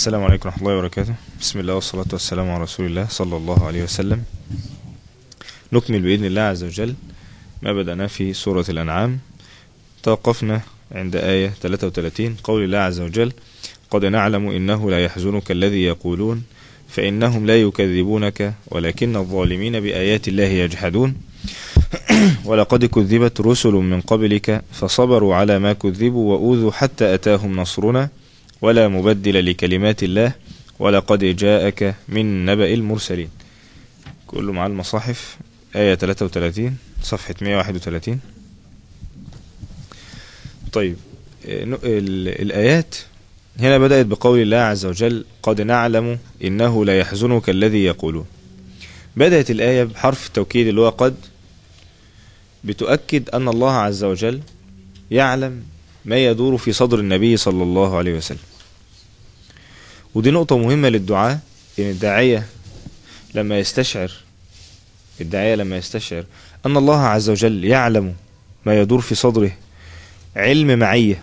السلام عليكم ورحمة الله وبركاته بسم الله والصلاة والسلام على رسول الله صلى الله عليه وسلم نكمل بإذن الله عز وجل ما بدأنا في سورة الأنعام توقفنا عند آية 33 قول الله عز وجل قد نعلم إنه لا يحزنك الذي يقولون فإنهم لا يكذبونك ولكن الظالمين بآيات الله يجحدون ولقد كذبت رسل من قبلك فصبروا على ما كذبوا وأوذوا حتى أتاهم نصرنا ولا مبدل لكلمات الله ولقد جاءك من نبأ المرسلين كله مع المصاحف آية 33 صفحة 131 طيب الآيات هنا بدأت بقول الله عز وجل قد نعلم إنه لا يحزنك الذي يقولون بدأت الآية بحرف التوكيد اللي هو قد بتؤكد أن الله عز وجل يعلم ما يدور في صدر النبي صلى الله عليه وسلم ودي نقطة مهمة للدعاء إن الداعية لما يستشعر الداعية لما يستشعر أن الله عز وجل يعلم ما يدور في صدره علم معية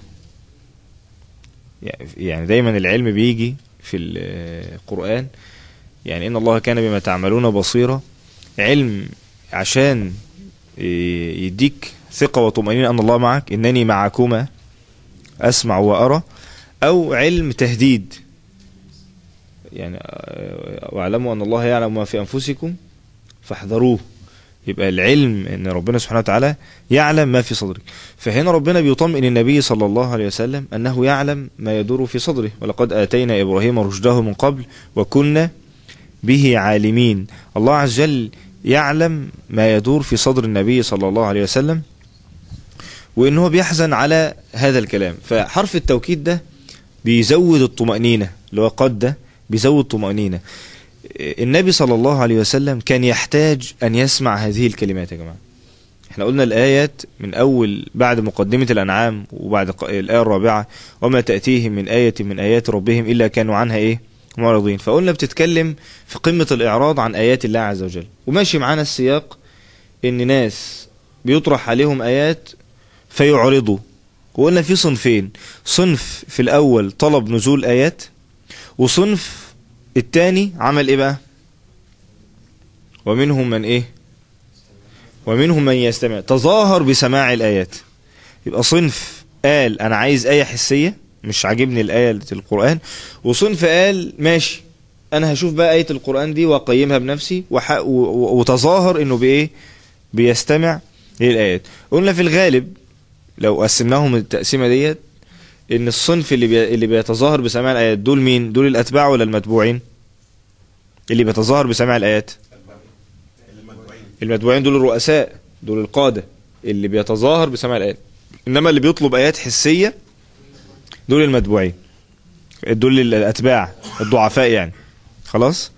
يعني دايما العلم بيجي في القرآن يعني إن الله كان بما تعملون بصيرا علم عشان يديك ثقة وطمأنينة أن الله معك إنني معكما أسمع وأرى أو علم تهديد يعني واعلموا أن الله يعلم ما في أنفسكم فاحذروه يبقى العلم ان ربنا سبحانه وتعالى يعلم ما في صدرك فهنا ربنا بيطمئن النبي صلى الله عليه وسلم انه يعلم ما يدور في صدره ولقد اتينا ابراهيم رشده من قبل وكنا به عالمين الله عز وجل يعلم ما يدور في صدر النبي صلى الله عليه وسلم وان هو بيحزن على هذا الكلام فحرف التوكيد ده بيزود الطمأنينة اللي هو قد ده بيزود طمأنينة النبي صلى الله عليه وسلم كان يحتاج أن يسمع هذه الكلمات يا جماعة احنا قلنا الآيات من أول بعد مقدمة الأنعام وبعد الآية الرابعة وما تأتيهم من آية من آيات ربهم إلا كانوا عنها إيه معرضين فقلنا بتتكلم في قمة الإعراض عن آيات الله عز وجل وماشي معانا السياق إن ناس بيطرح عليهم آيات فيعرضوا وقلنا في صنفين صنف في الأول طلب نزول آيات وصنف التاني عمل ايه بقى ومنهم من ايه ومنهم من يستمع تظاهر بسماع الايات يبقى صنف قال انا عايز ايه حسيه مش عاجبني الايه القران وصنف قال ماشي انا هشوف بقى ايه القران دي واقيمها بنفسي وح... و... وتظاهر انه بايه بيستمع للايات قلنا في الغالب لو قسمناهم التقسيمه ديت ان الصنف اللي بي... اللي بيتظاهر بسماع الايات دول مين دول الاتباع ولا المتبوعين اللي بيتظاهر بسماع الايات المتبوعين دول الرؤساء دول القاده اللي بيتظاهر بسماع الايات انما اللي بيطلب ايات حسيه دول المتبوعين دول الاتباع الضعفاء يعني خلاص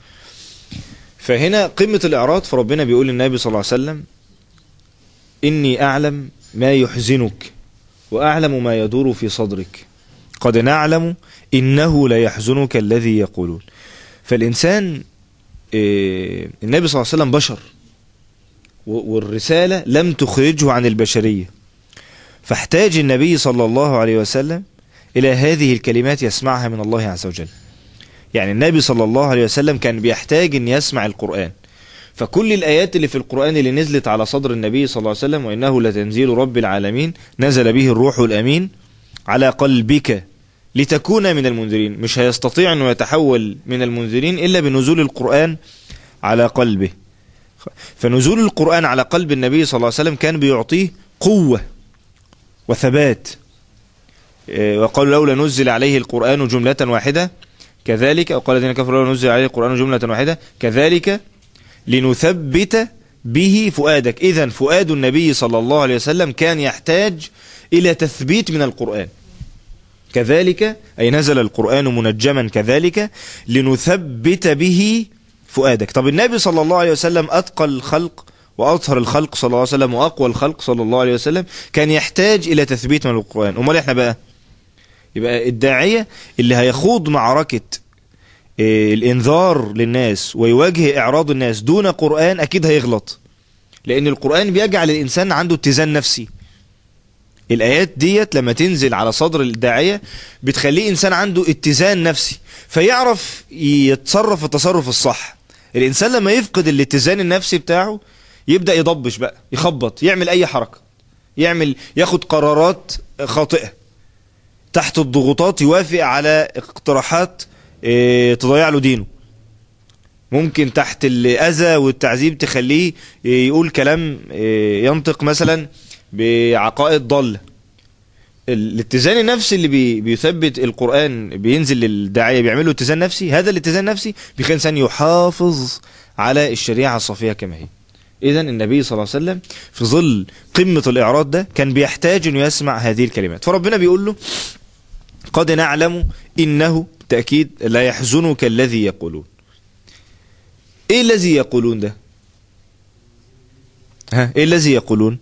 فهنا قمه الاعراض فربنا بيقول للنبي صلى الله عليه وسلم اني اعلم ما يحزنك وأعلم ما يدور في صدرك قد نعلم إنه لا يحزنك الذي يقولون فالإنسان النبي صلى الله عليه وسلم بشر والرسالة لم تخرجه عن البشرية فاحتاج النبي صلى الله عليه وسلم إلى هذه الكلمات يسمعها من الله عز وجل يعني النبي صلى الله عليه وسلم كان بيحتاج أن يسمع القرآن فكل الآيات اللي في القرآن اللي نزلت على صدر النبي صلى الله عليه وسلم وإنه لتنزيل رب العالمين نزل به الروح الأمين على قلبك لتكون من المنذرين مش هيستطيع أنه يتحول من المنذرين إلا بنزول القرآن على قلبه فنزول القرآن على قلب النبي صلى الله عليه وسلم كان بيعطيه قوة وثبات وقالوا لولا نزل عليه القرآن جملة واحدة كذلك أو قال الذين كفروا لولا نزل عليه القرآن جملة واحدة كذلك لنثبت به فؤادك إذا فؤاد النبي صلى الله عليه وسلم كان يحتاج إلى تثبيت من القرآن كذلك أي نزل القرآن منجما كذلك لنثبت به فؤادك طب النبي صلى الله عليه وسلم أتقى الخلق وأطهر الخلق صلى الله عليه وسلم وأقوى الخلق صلى الله عليه وسلم كان يحتاج إلى تثبيت من القرآن أمال إحنا بقى يبقى الداعية اللي هيخوض معركة الانذار للناس ويواجه اعراض الناس دون قرآن اكيد هيغلط لان القرآن بيجعل الانسان عنده اتزان نفسي الآيات ديت لما تنزل على صدر الداعية بتخليه إنسان عنده اتزان نفسي فيعرف يتصرف التصرف الصح الإنسان لما يفقد الاتزان النفسي بتاعه يبدأ يضبش بقى يخبط يعمل أي حركة يعمل ياخد قرارات خاطئة تحت الضغوطات يوافق على اقتراحات اه تضيع له دينه ممكن تحت الأذى والتعذيب تخليه يقول كلام اه ينطق مثلا بعقائد ضالة الاتزان النفسي اللي بي بيثبت القرآن بينزل للداعية بيعمله اتزان نفسي هذا الاتزان النفسي بيخلي الإنسان يحافظ على الشريعة الصافية كما هي إذا النبي صلى الله عليه وسلم في ظل قمة الإعراض ده كان بيحتاج أنه يسمع هذه الكلمات فربنا بيقول له قد نعلم إنه تأكيد لا يحزنك الذي يقولون إيه الذي يقولون ده ها إيه الذي يقولون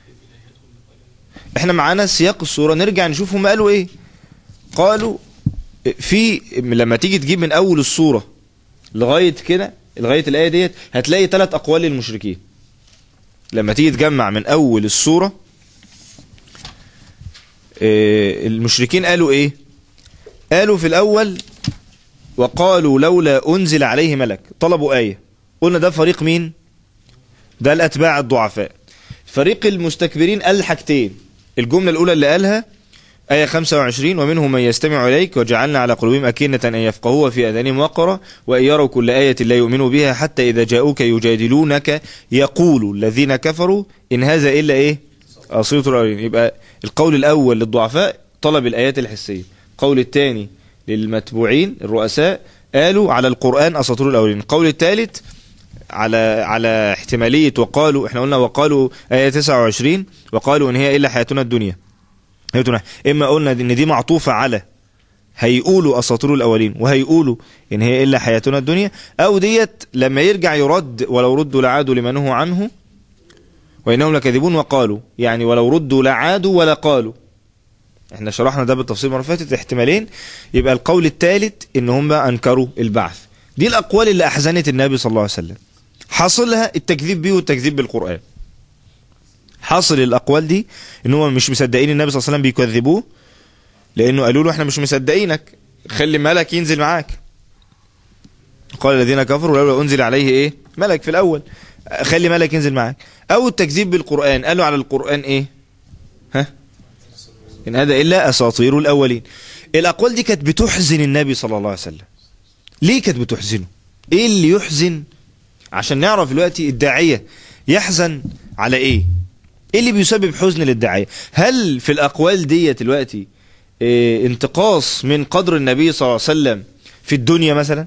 احنا معانا سياق الصورة نرجع نشوف هم قالوا ايه قالوا في لما تيجي تجيب من اول الصورة لغاية كده لغاية الآية ديت هتلاقي ثلاث أقوال للمشركين لما تيجي تجمع من أول السورة اه المشركين قالوا إيه قالوا في الأول وقالوا لولا أنزل عليه ملك طلبوا آية قلنا ده فريق مين ده الأتباع الضعفاء فريق المستكبرين قال حاجتين الجملة الأولى اللي قالها آية 25 ومنهم من يستمع إليك وجعلنا على قلوبهم أكنة أن يفقهوا في أذانهم وقرا وإن يروا كل آية لا يؤمنوا بها حتى إذا جاءوك يجادلونك يقول الذين كفروا إن هذا إلا إيه أصيط الأولين يبقى القول الأول للضعفاء طلب الآيات الحسية القول الثاني للمتبوعين الرؤساء قالوا على القرآن أساطير الأولين القول الثالث على على احتمالية وقالوا احنا قلنا وقالوا آية 29 وقالوا إن هي إلا حياتنا الدنيا إما قلنا إن دي معطوفة على هيقولوا أساطير الأولين وهيقولوا إن هي إلا حياتنا الدنيا أو ديت لما يرجع يرد ولو ردوا لعادوا لما نهوا عنه وإنهم لكذبون وقالوا يعني ولو ردوا لعادوا ولا قالوا احنا شرحنا ده بالتفصيل مرة فاتت احتمالين يبقى القول الثالث ان هم انكروا البعث دي الاقوال اللي احزنت النبي صلى الله عليه وسلم حاصلها التكذيب بيه والتكذيب بالقرآن حاصل الاقوال دي ان هم مش مصدقين النبي صلى الله عليه وسلم بيكذبوه لانه قالوا له احنا مش مصدقينك خلي ملك ينزل معاك قال الذين كفروا لولا انزل عليه ايه ملك في الاول خلي ملك ينزل معاك او التكذيب بالقرآن قالوا على القرآن ايه ها إن هذا إلا أساطير الأولين الأقوال دي كانت بتحزن النبي صلى الله عليه وسلم ليه كانت بتحزنه إيه اللي يحزن عشان نعرف دلوقتي الداعية يحزن على إيه إيه اللي بيسبب حزن للداعية هل في الأقوال دي دلوقتي إيه انتقاص من قدر النبي صلى الله عليه وسلم في الدنيا مثلا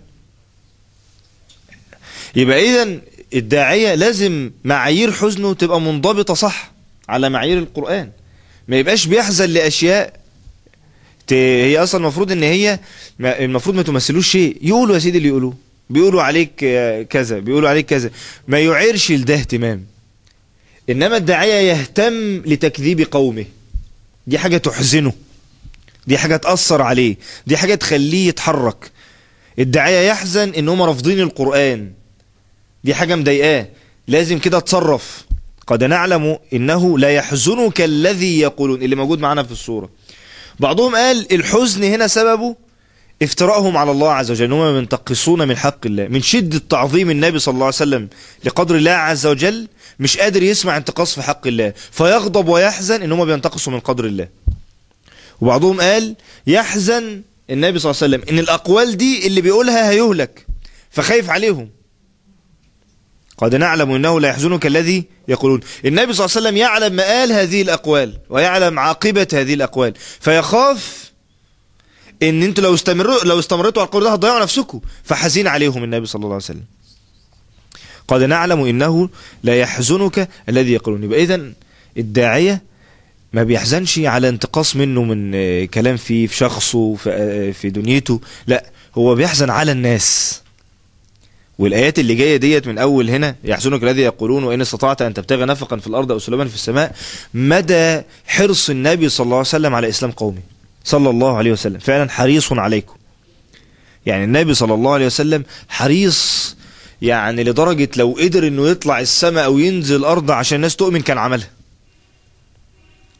يبقى إذا الداعية لازم معايير حزنه تبقى منضبطة صح على معايير القرآن ما يبقاش بيحزن لاشياء هي اصلا المفروض ان هي المفروض ما تمثلوش شيء يقولوا يا سيدي اللي يقولوه بيقولوا عليك كذا بيقولوا عليك كذا ما يعيرش لده اهتمام انما الداعيه يهتم لتكذيب قومه دي حاجه تحزنه دي حاجه تاثر عليه دي حاجه تخليه يتحرك الداعيه يحزن ان هم رافضين القران دي حاجه مضايقاه لازم كده اتصرف قد نعلم إنه لا يحزنك الذي يقولون اللي موجود معنا في الصورة بعضهم قال الحزن هنا سببه افتراءهم على الله عز وجل هم ينتقصون من حق الله من شدة تعظيم النبي صلى الله عليه وسلم لقدر الله عز وجل مش قادر يسمع انتقاص في حق الله فيغضب ويحزن ان هم بينتقصوا من قدر الله وبعضهم قال يحزن النبي صلى الله عليه وسلم ان الاقوال دي اللي بيقولها هيهلك فخايف عليهم قد نعلم انه لا يحزنك الذي يقولون النبي صلى الله عليه وسلم يعلم مآل هذه الاقوال ويعلم عاقبة هذه الاقوال فيخاف ان انتوا لو استمروا لو استمرتوا على القول ده هتضيعوا نفسكم فحزين عليهم النبي صلى الله عليه وسلم قد نعلم انه لا يحزنك الذي يقولون يبقى اذا الداعيه ما بيحزنش على انتقاص منه من كلام فيه في شخصه في دنيته لا هو بيحزن على الناس والآيات اللي جاية ديت من أول هنا يحزنك الذي يقولون وإن استطعت أن تبتغي نفقا في الأرض أو سلما في السماء مدى حرص النبي صلى الله عليه وسلم على إسلام قومه صلى الله عليه وسلم فعلا حريص عليكم يعني النبي صلى الله عليه وسلم حريص يعني لدرجة لو قدر انه يطلع السماء او ينزل الارض عشان الناس تؤمن كان عملها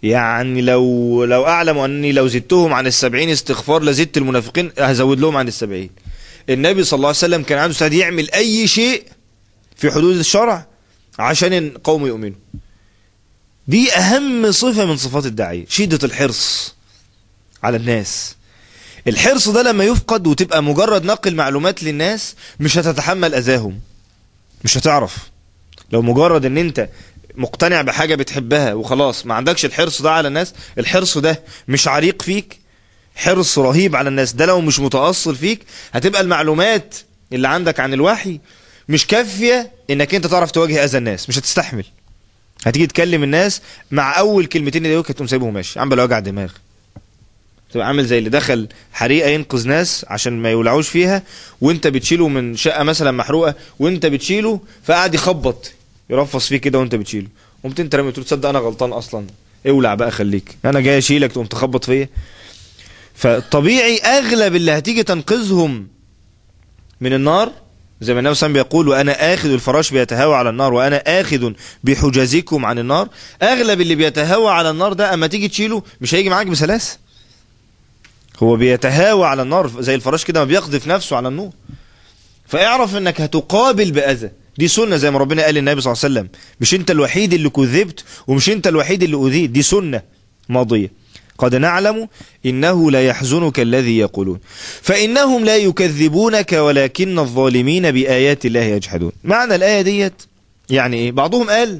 يعني لو لو اعلم اني لو زدتهم عن السبعين استغفار لزدت المنافقين هزود لهم عن السبعين النبي صلى الله عليه وسلم كان عنده استعداد يعمل اي شيء في حدود الشرع عشان قوم يؤمنوا دي اهم صفة من صفات الداعية شدة الحرص على الناس الحرص ده لما يفقد وتبقى مجرد نقل معلومات للناس مش هتتحمل اذاهم مش هتعرف لو مجرد ان انت مقتنع بحاجة بتحبها وخلاص ما عندكش الحرص ده على الناس الحرص ده مش عريق فيك حرص رهيب على الناس ده لو مش متأصل فيك هتبقى المعلومات اللي عندك عن الوحي مش كافية انك انت تعرف تواجه اذى الناس مش هتستحمل هتيجي تكلم الناس مع اول كلمتين يدوك هتقوم سايبه ماشي عم بلا وجع دماغ تبقى عامل زي اللي دخل حريقه ينقذ ناس عشان ما يولعوش فيها وانت بتشيله من شقه مثلا محروقه وانت بتشيله فقعد يخبط يرفص فيه كده وانت بتشيله قمت انت رمي تقول تصدق انا غلطان اصلا اولع بقى خليك انا جاي اشيلك تقوم تخبط فيا فطبيعي اغلب اللي هتيجي تنقذهم من النار زي ما النبي صلى الله عليه وسلم بيقول وانا اخذ الفراش بيتهاوى على النار وانا اخذ بحجازكم عن النار اغلب اللي بيتهاوى على النار ده اما تيجي تشيله مش هيجي معاك بسلاسه هو بيتهاوى على النار زي الفراش كده ما بيقذف نفسه على النور فاعرف انك هتقابل باذى دي سنة زي ما ربنا قال للنبي صلى الله عليه وسلم مش انت الوحيد اللي كذبت ومش انت الوحيد اللي أذيت دي سنة ماضية قد نعلم إنه لا يحزنك الذي يقولون فإنهم لا يكذبونك ولكن الظالمين بآيات الله يجحدون معنى الآية ديت يعني إيه بعضهم قال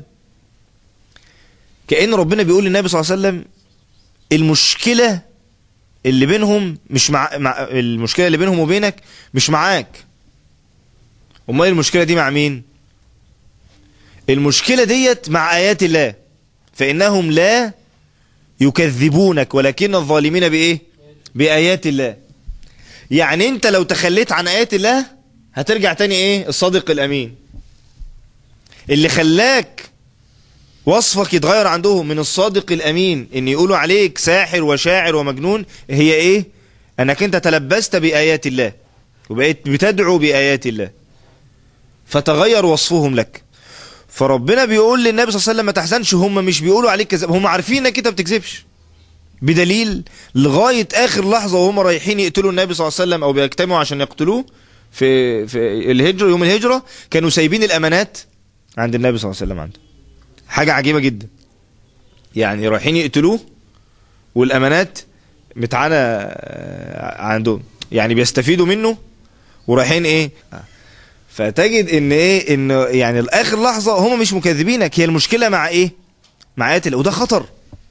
كأن ربنا بيقول للنبي صلى الله عليه وسلم المشكلة اللي بينهم مش مع, مع المشكلة اللي بينهم وبينك مش معاك امال المشكلة دي مع مين المشكلة ديت مع آيات الله فإنهم لا يكذبونك ولكن الظالمين بإيه بآيات الله يعني انت لو تخليت عن آيات الله هترجع تاني ايه الصادق الأمين اللي خلاك وصفك يتغير عندهم من الصادق الأمين ان يقولوا عليك ساحر وشاعر ومجنون هي ايه انك انت تلبست بآيات الله وبقيت بتدعو بآيات الله فتغير وصفهم لك فربنا بيقول للنبي صلى الله عليه وسلم ما تحزنش هم مش بيقولوا عليك كذاب هم عارفين انك انت بتكذبش بدليل لغاية اخر لحظة وهم رايحين يقتلوا النبي صلى الله عليه وسلم او بيجتمعوا عشان يقتلوه في في الهجرة يوم الهجرة كانوا سايبين الامانات عند النبي صلى الله عليه وسلم عنده حاجة عجيبة جدا يعني رايحين يقتلوه والامانات متعانة عندهم يعني بيستفيدوا منه ورايحين ايه فتجد ان ايه ان يعني الاخر لحظة هم مش مكذبينك هي المشكلة مع ايه مع ايات الله وده خطر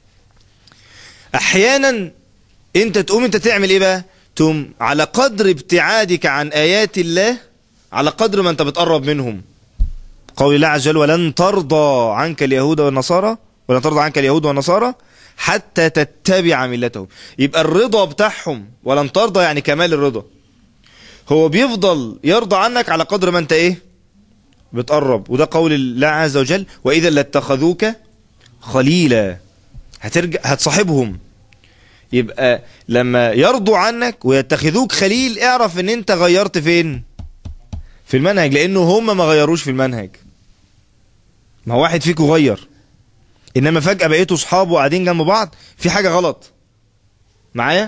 احيانا انت تقوم انت تعمل ايه بقى تقوم على قدر ابتعادك عن ايات الله على قدر ما انت بتقرب منهم قول الله عز وجل ولن ترضى عنك اليهود والنصارى ولن ترضى عنك اليهود والنصارى حتى تتبع ملتهم يبقى الرضا بتاعهم ولن ترضى يعني كمال الرضا هو بيفضل يرضى عنك على قدر ما انت ايه بتقرب وده قول الله عز وجل واذا لاتخذوك خليلا هترجع هتصاحبهم يبقى لما يرضوا عنك ويتخذوك خليل اعرف ان انت غيرت فين في المنهج لانه هم ما غيروش في المنهج ما هو واحد فيكم غير انما فجأة بقيتوا صحاب وقاعدين جنب بعض في حاجة غلط معايا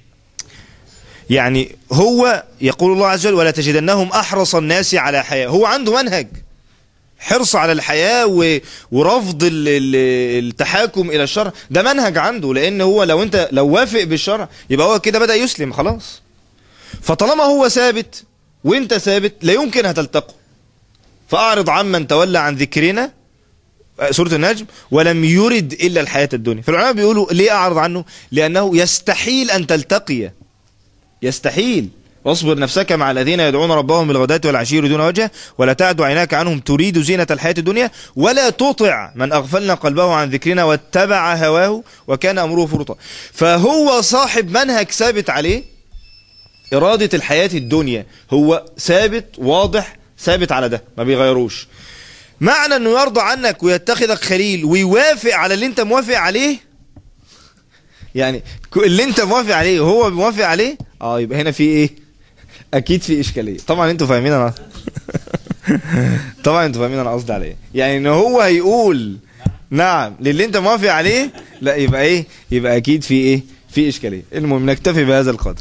يعني هو يقول الله عز وجل ولا تجدنهم احرص الناس على حياة هو عنده منهج حرص على الحياة و... ورفض ال... ال... التحاكم الى الشرع ده منهج عنده لان هو لو انت لو وافق بالشرع يبقى هو كده بدأ يسلم خلاص فطالما هو ثابت وانت ثابت لا يمكن هتلتقوا فاعرض عمن تولى عن ذكرنا سورة النجم ولم يرد إلا الحياة الدنيا فالعلماء بيقولوا ليه أعرض عنه لأنه يستحيل أن تلتقي يستحيل واصبر نفسك مع الذين يدعون ربهم بالغداة والعشي يريدون وجهه ولا تعد عيناك عنهم تريد زينة الحياة الدنيا ولا تطع من أغفلنا قلبه عن ذكرنا واتبع هواه وكان أمره فرطا فهو صاحب منهج ثابت عليه إرادة الحياة الدنيا هو ثابت واضح ثابت على ده ما بيغيروش معنى انه يرضى عنك ويتخذك خليل ويوافق على اللي انت موافق عليه يعني اللي انت موافق عليه وهو موافق عليه اه يبقى هنا في ايه اكيد في اشكاليه طبعا انتوا فاهمين انا طبعا انتوا فاهمين انا قصدي على ايه يعني ان هو هيقول نعم للي انت موافق عليه لا يبقى ايه يبقى اكيد في ايه في اشكاليه المهم نكتفي بهذا القدر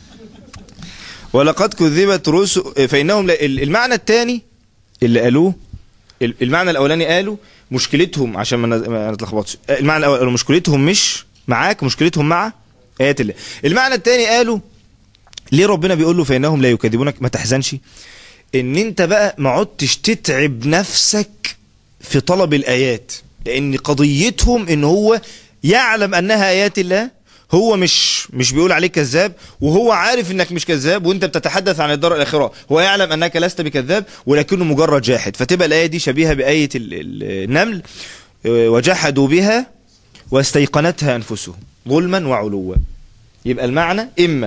ولقد كذبت رسل فانهم لا- ال- المعنى الثاني اللي قالوه ال- المعنى الاولاني قالوا مشكلتهم عشان ما نز- ما نتلخبطش المعنى الاول قالوا مشكلتهم مش معاك مشكلتهم مع ايات الله المعنى الثاني قالوا ليه ربنا بيقول له فانهم لا يكذبونك ما تحزنش ان انت بقى ما عدتش تتعب نفسك في طلب الايات لان قضيتهم ان هو يعلم انها ايات الله هو مش مش بيقول عليك كذاب وهو عارف انك مش كذاب وانت بتتحدث عن الدار الاخره هو يعلم انك لست بكذاب ولكنه مجرد جاحد فتبقى الايه دي شبيهه بايه ال- ال- النمل آه، وجحدوا بها واستيقنتها انفسهم ظلما وعلوا يبقى المعنى اما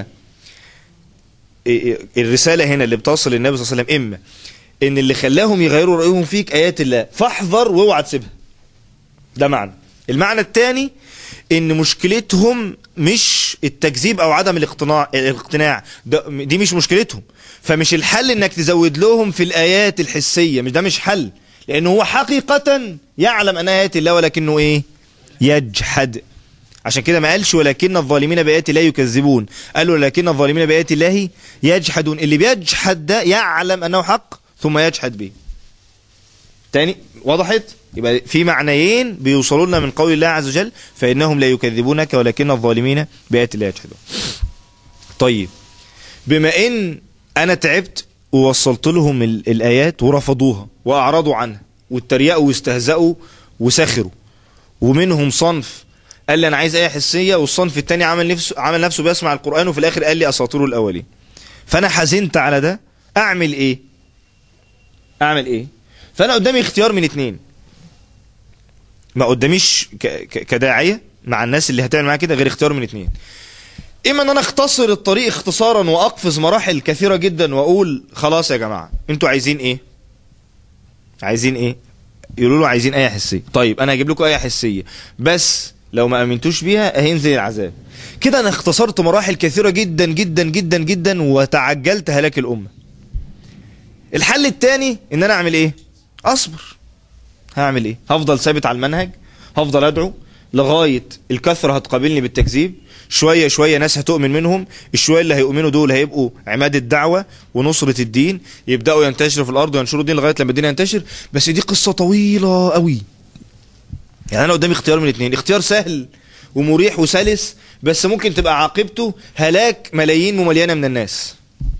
الرساله هنا اللي بتصل للنبي صلى الله عليه وسلم اما ان اللي خلاهم يغيروا رايهم فيك ايات الله فاحذر واوعى تسيبها ده معنى المعنى الثاني ان مشكلتهم مش التكذيب او عدم الاقتناع الاقتناع ده دي مش مشكلتهم فمش الحل انك تزود لهم في الايات الحسيه مش ده مش حل لانه هو حقيقه يعلم انها ايات الله ولكنه ايه يجحد عشان كده ما قالش ولكن الظالمين بآيات الله يكذبون قالوا ولكن الظالمين بآيات الله يجحدون اللي بيجحد ده يعلم أنه حق ثم يجحد به تاني وضحت يبقى في معنيين بيوصلوا لنا من قول الله عز وجل فإنهم لا يكذبونك ولكن الظالمين بآيات الله يجحدون طيب بما إن أنا تعبت ووصلت لهم ال- الآيات ورفضوها وأعرضوا عنها واتريقوا واستهزأوا وسخروا ومنهم صنف قال لي انا عايز ايه حسيه والصنف الثاني عمل نفسه عمل نفسه بيسمع القران وفي الاخر قال لي اساطير الاولين فانا حزنت على ده اعمل ايه اعمل ايه فانا قدامي اختيار من اتنين ما قداميش ك- ك- كداعيه مع الناس اللي هتعمل معايا كده غير اختيار من اتنين اما ان انا اختصر الطريق اختصارا واقفز مراحل كثيره جدا واقول خلاص يا جماعه انتوا عايزين ايه عايزين ايه يقولوا له عايزين ايه حسيه طيب انا هجيب لكم ايه حسيه بس لو ما امنتوش بيها هينزل العذاب كده انا اختصرت مراحل كثيره جدا جدا جدا جدا وتعجلت هلاك الامه الحل الثاني ان انا اعمل ايه اصبر هعمل ايه هفضل ثابت على المنهج هفضل ادعو لغايه الكثره هتقابلني بالتكذيب شويه شويه ناس هتؤمن منهم الشويه اللي هيؤمنوا دول هيبقوا عماد الدعوه ونصره الدين يبداوا ينتشروا في الارض وينشروا الدين لغايه لما الدين ينتشر بس دي قصه طويله قوي يعني انا قدامي اختيار من اتنين اختيار سهل ومريح وسلس بس ممكن تبقى عاقبته هلاك ملايين ممليانه من الناس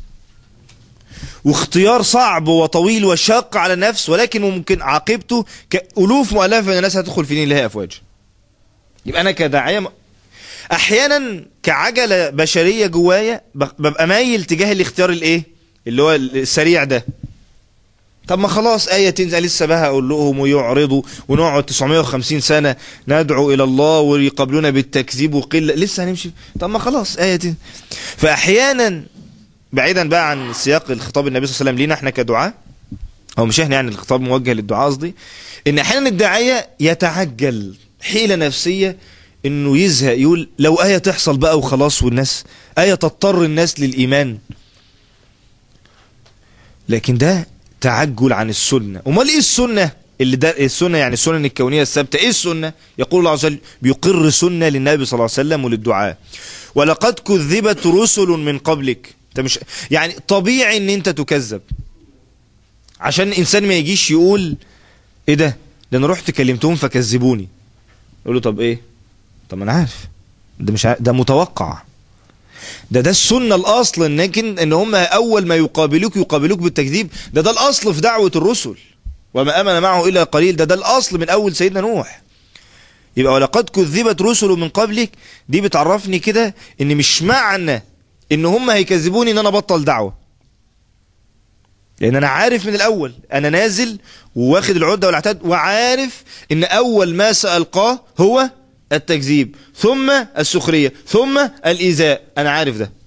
واختيار صعب وطويل وشاق على النفس ولكن ممكن عاقبته كألوف مؤلفة من الناس هتدخل في دين الله أفواج يبقى أنا كداعية م- أحيانا كعجلة بشرية جوايا ب- ببقى مايل تجاه الاختيار الإيه اللي هو السريع ده طب ما خلاص آية تنزل لسه بها أقول لهم ويعرضوا ونقعد 950 سنة ندعو إلى الله ويقابلونا بالتكذيب وقلة لسه هنمشي طب ما خلاص آية تنزل فأحيانا بعيدا بقى عن سياق الخطاب النبي صلى الله عليه وسلم لينا احنا كدعاة او مش احنا يعني الخطاب موجه للدعاء قصدي ان احيانا الداعيه يتعجل حيله نفسيه انه يزهق يقول لو ايه تحصل بقى وخلاص والناس ايه تضطر الناس للايمان لكن ده تعجل عن السنه امال ايه السنه اللي ده السنه يعني السنن الكونيه الثابته ايه السنه يقول الله عز وجل بيقر سنه للنبي صلى الله عليه وسلم وللدعاء ولقد كذبت رسل من قبلك انت مش يعني طبيعي ان انت تكذب عشان الانسان ما يجيش يقول ايه ده ده انا رحت كلمتهم فكذبوني يقول له طب ايه طب ما انا عارف ده مش عارف ده متوقع ده ده السنه الاصل انك ان هم اول ما يقابلوك يقابلوك بالتكذيب ده ده الاصل في دعوه الرسل وما امن معه الا قليل ده ده الاصل من اول سيدنا نوح يبقى ولقد كذبت رسل من قبلك دي بتعرفني كده ان مش معنى ان هم هيكذبوني ان انا بطل دعوه لان انا عارف من الاول انا نازل وواخد العده والعتاد وعارف ان اول ما سالقاه هو التكذيب ثم السخريه ثم الايذاء انا عارف ده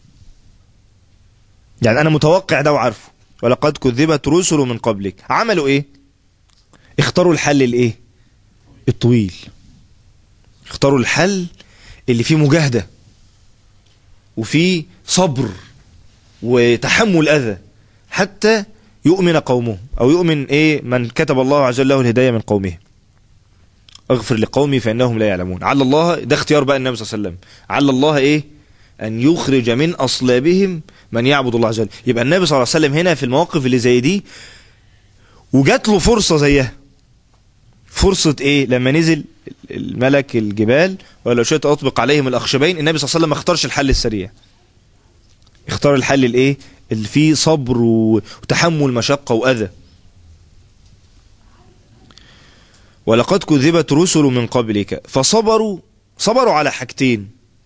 يعني انا متوقع ده وعارفه ولقد كذبت رسل من قبلك عملوا ايه اختاروا الحل الايه الطويل اختاروا الحل اللي فيه مجاهده وفيه صبر وتحمل اذى حتى يؤمن قومه او يؤمن ايه من كتب الله عز وجل له الهدايه من قومه اغفر لقومي فانهم لا يعلمون على الله ده اختيار بقى النبي صلى الله عليه وسلم على الله ايه ان يخرج من اصلابهم من يعبد الله عز وجل يبقى النبي صلى الله عليه وسلم هنا في المواقف اللي زي دي وجات له فرصه زيها فرصه ايه لما نزل الملك الجبال ولو شئت اطبق عليهم الاخشبين النبي صلى الله عليه وسلم ما اختارش الحل السريع اختار الحل الايه اللي فيه صبر و- وتحمل مشقه واذى ولقد كذبت رسل من قبلك فصبروا صبروا على حاجتين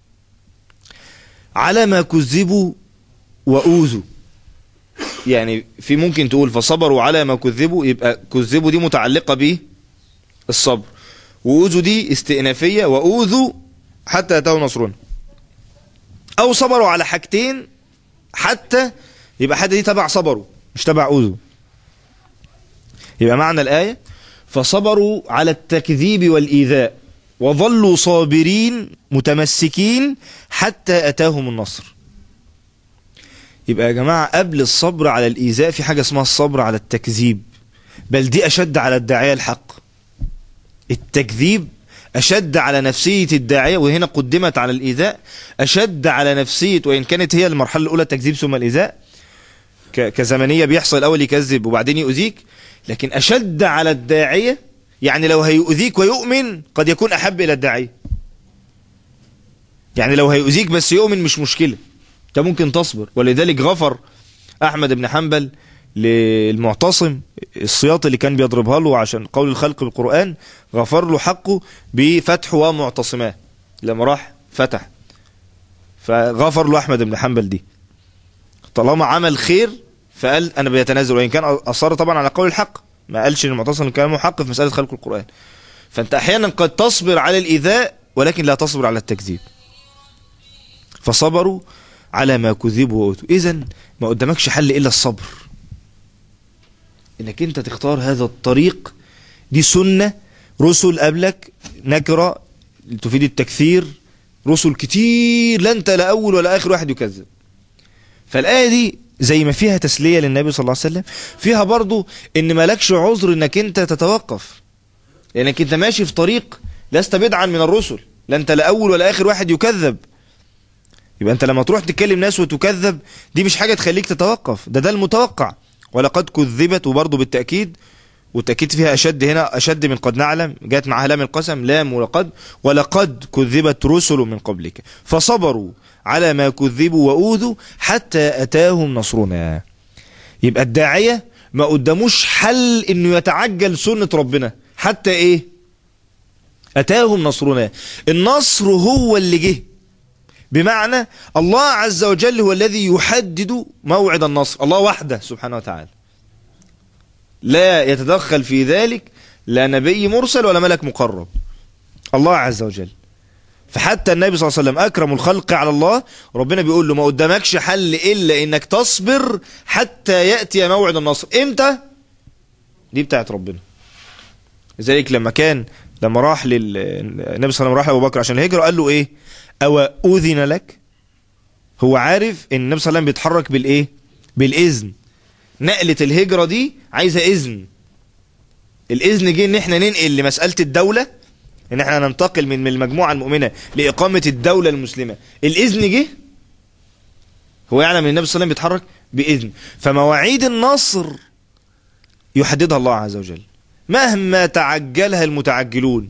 على ما كذبوا وأوذوا يعني في ممكن تقول فصبروا على ما كذبوا يبقى كذبوا دي متعلقة به الصبر وأوذوا دي استئنافية وأوذوا حتى أتوا نصرنا أو صبروا على حاجتين حتى يبقى حتى دي تبع صبروا مش تبع أوذوا يبقى معنى الآية فصبروا على التكذيب والإيذاء وظلوا صابرين متمسكين حتى أتاهم النصر يبقى يا جماعة قبل الصبر على الإيذاء في حاجة اسمها الصبر على التكذيب بل دي أشد على الداعية الحق التكذيب أشد على نفسية الداعية وهنا قدمت على الإيذاء أشد على نفسية وإن كانت هي المرحلة الأولى التكذيب ثم الإيذاء ك- كزمنية بيحصل الأول يكذب وبعدين يؤذيك لكن أشد على الداعية يعني لو هيؤذيك ويؤمن قد يكون أحب إلى الداعية يعني لو هيؤذيك بس يؤمن مش مشكلة انت ممكن تصبر ولذلك غفر أحمد بن حنبل للمعتصم السياط اللي كان بيضربها له عشان قول الخلق بالقرآن غفر له حقه بفتح ومعتصماه لما راح فتح فغفر له أحمد بن حنبل دي طالما عمل خير فقال انا بيتنازل وان كان اصر طبعا على قول الحق ما قالش ان المعتصم كلامه حق في مساله خلق القران فانت احيانا قد تصبر على الايذاء ولكن لا تصبر على التكذيب فصبروا على ما كذبوا واوتوا اذا ما قدامكش حل الا الصبر انك انت تختار هذا الطريق دي سنه رسل قبلك نكره تفيد التكثير رسل كتير لا انت لا اول ولا اخر واحد يكذب فالآية دي زي ما فيها تسلية للنبي صلى الله عليه وسلم فيها برضو ان مالكش عذر انك انت تتوقف لانك انت ماشي في طريق لست بدعا من الرسل لا انت لا اول ولا اخر واحد يكذب يبقى انت لما تروح تكلم ناس وتكذب دي مش حاجة تخليك تتوقف ده ده المتوقع ولقد كذبت وبرضو بالتأكيد والتأكيد فيها أشد هنا أشد من قد نعلم جاءت معها لام القسم لام ولقد ولقد كذبت رسل من قبلك فصبروا على ما كذبوا وأوذوا حتى أتاهم نصرنا يبقى الداعية ما قداموش حل انه يتعجل سنة ربنا حتى ايه أتاهم نصرنا النصر هو اللي جه بمعنى الله عز وجل هو الذي يحدد موعد النصر الله وحده سبحانه وتعالى لا يتدخل في ذلك لا نبي مرسل ولا ملك مقرب الله عز وجل فحتى النبي صلى الله عليه وسلم أكرم الخلق على الله ربنا بيقول له ما قدامكش حل إلا إنك تصبر حتى يأتي موعد النصر إمتى دي بتاعت ربنا لذلك لما كان لما راح لل النبي صلى الله عليه وسلم راح لأبو بكر عشان الهجرة قال له إيه أو أذن لك هو عارف إن النبي صلى الله عليه وسلم بيتحرك بالإيه بالإذن نقلة الهجرة دي عايزة إذن الإذن جه إن إحنا ننقل لمسألة الدولة إن إحنا ننتقل من من المجموعة المؤمنة لإقامة الدولة المسلمة الإذن جه هو يعلم إن النبي صلى الله عليه وسلم بيتحرك بإذن فمواعيد النصر يحددها الله عز وجل مهما تعجلها المتعجلون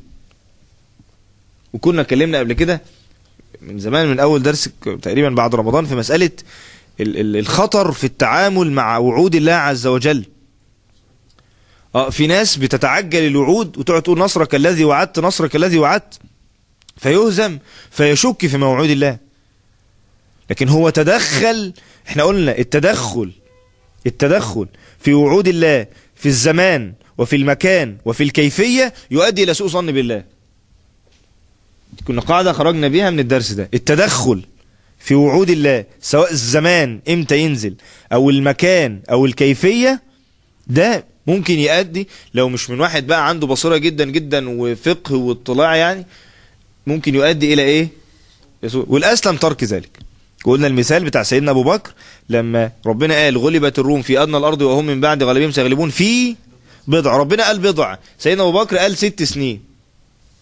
وكنا اتكلمنا قبل كده من زمان من أول درس تقريبا بعد رمضان في مسألة ال- ال- الخطر في التعامل مع وعود الله عز وجل اه في ناس بتتعجل الوعود وتقعد تقول نصرك الذي وعدت نصرك الذي وعدت فيهزم فيشك في موعود الله لكن هو تدخل احنا قلنا التدخل التدخل في وعود الله في الزمان وفي المكان وفي الكيفية يؤدي إلى سوء ظن بالله كنا قاعدة خرجنا بيها من الدرس ده التدخل في وعود الله سواء الزمان امتى ينزل او المكان او الكيفية ده ممكن يؤدي لو مش من واحد بقى عنده بصيرة جدا جدا وفقه واطلاع يعني ممكن يؤدي الى ايه يسوء. والاسلم ترك ذلك قلنا المثال بتاع سيدنا ابو بكر لما ربنا قال غلبت الروم في ادنى الارض وهم من بعد غلبهم سيغلبون في بضع ربنا قال بضع سيدنا ابو بكر قال ست سنين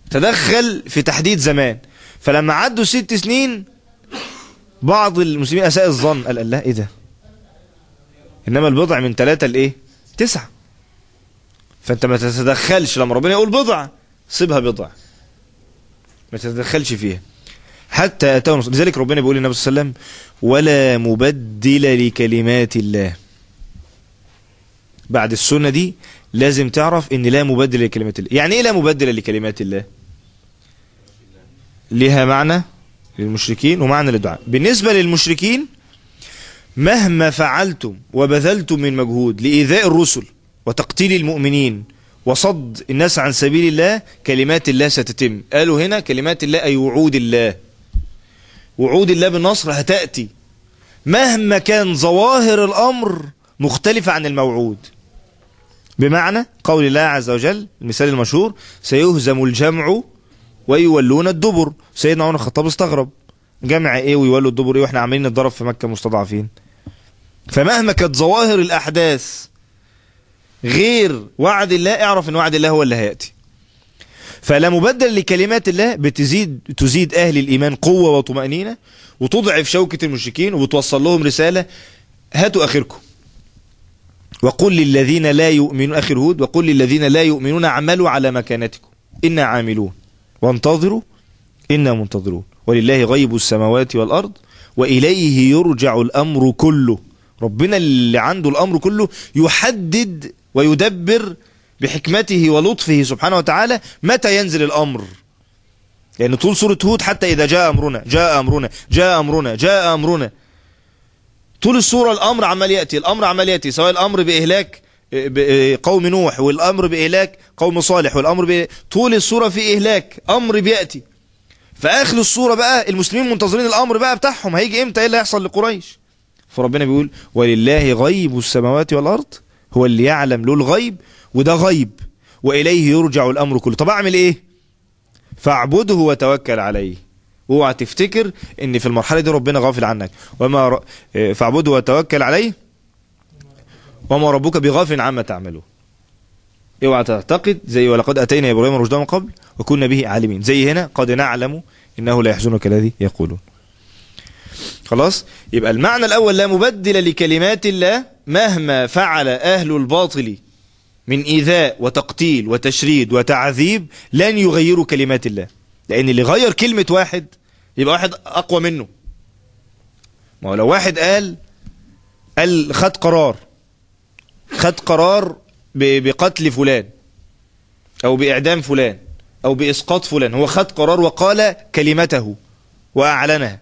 تدخل في تحديد زمان فلما عدوا ست سنين بعض المسلمين اساء الظن قال الله ايه ده انما البضع من ثلاثة لايه تسعة فانت ما تتدخلش لما ربنا يقول بضع سيبها بضع ما تتدخلش فيها حتى اتاه نصر لذلك ربنا بيقول للنبي صلى الله عليه وسلم ولا مبدل لكلمات الله بعد السنة دي لازم تعرف ان لا مبدل لكلمات الله يعني ايه لا مبدل لكلمات الله لها معنى للمشركين ومعنى للدعاء بالنسبة للمشركين مهما فعلتم وبذلتم من مجهود لإيذاء الرسل وتقتيل المؤمنين وصد الناس عن سبيل الله كلمات الله ستتم قالوا هنا كلمات الله أي وعود الله وعود الله بالنصر هتأتي مهما كان ظواهر الأمر مختلفة عن الموعود بمعنى قول الله عز وجل المثال المشهور سيهزم الجمع ويولون الدبر سيدنا عمر الخطاب استغرب جمع ايه ويولوا الدبر ايه واحنا عاملين نتضرب في مكة مستضعفين فمهما كانت ظواهر الاحداث غير وعد الله اعرف ان وعد الله هو اللي هياتي فلا مبدل لكلمات الله بتزيد تزيد اهل الايمان قوه وطمانينه وتضعف شوكه المشركين وبتوصل لهم رساله هاتوا اخركم وقل للذين لا يؤمنون اخر هود وقل للذين لا يؤمنون اعملوا على مكانتكم انا عاملون وانتظروا انا منتظرون ولله غيب السماوات والارض واليه يرجع الامر كله ربنا اللي عنده الامر كله يحدد ويدبر بحكمته ولطفه سبحانه وتعالى متى ينزل الامر لان طول سوره هود حتى اذا جاء امرنا جاء امرنا جاء امرنا جاء امرنا طول السوره الامر عمال ياتي الامر عمال ياتي سواء الامر باهلاك قوم نوح والامر باهلاك قوم صالح والامر ب... طول السوره في اهلاك امر بياتي في اخر السوره بقى المسلمين منتظرين الامر بقى بتاعهم هيجي امتى ايه اللي هيحصل لقريش فربنا بيقول ولله غيب السماوات والارض هو اللي يعلم له الغيب وده غيب واليه يرجع الامر كله طب اعمل ايه فاعبده وتوكل عليه اوعى تفتكر ان في المرحله دي ربنا غافل عنك وما ر... فاعبده وتوكل عليه وما ربك بغافل عما تعملون اوعى تعتقد زي ولقد اتينا ابراهيم رشدا من قبل وكنا به عالمين زي هنا قد نعلم انه لا يحزنك الذي يقولون خلاص يبقى المعنى الاول لا مبدل لكلمات الله مهما فعل اهل الباطل من ايذاء وتقتيل وتشريد وتعذيب لن يغيروا كلمات الله لان اللي غير كلمه واحد يبقى واحد اقوى منه ما هو لو واحد قال قال خد قرار خد قرار بقتل فلان او باعدام فلان او باسقاط فلان هو خد قرار وقال كلمته واعلنها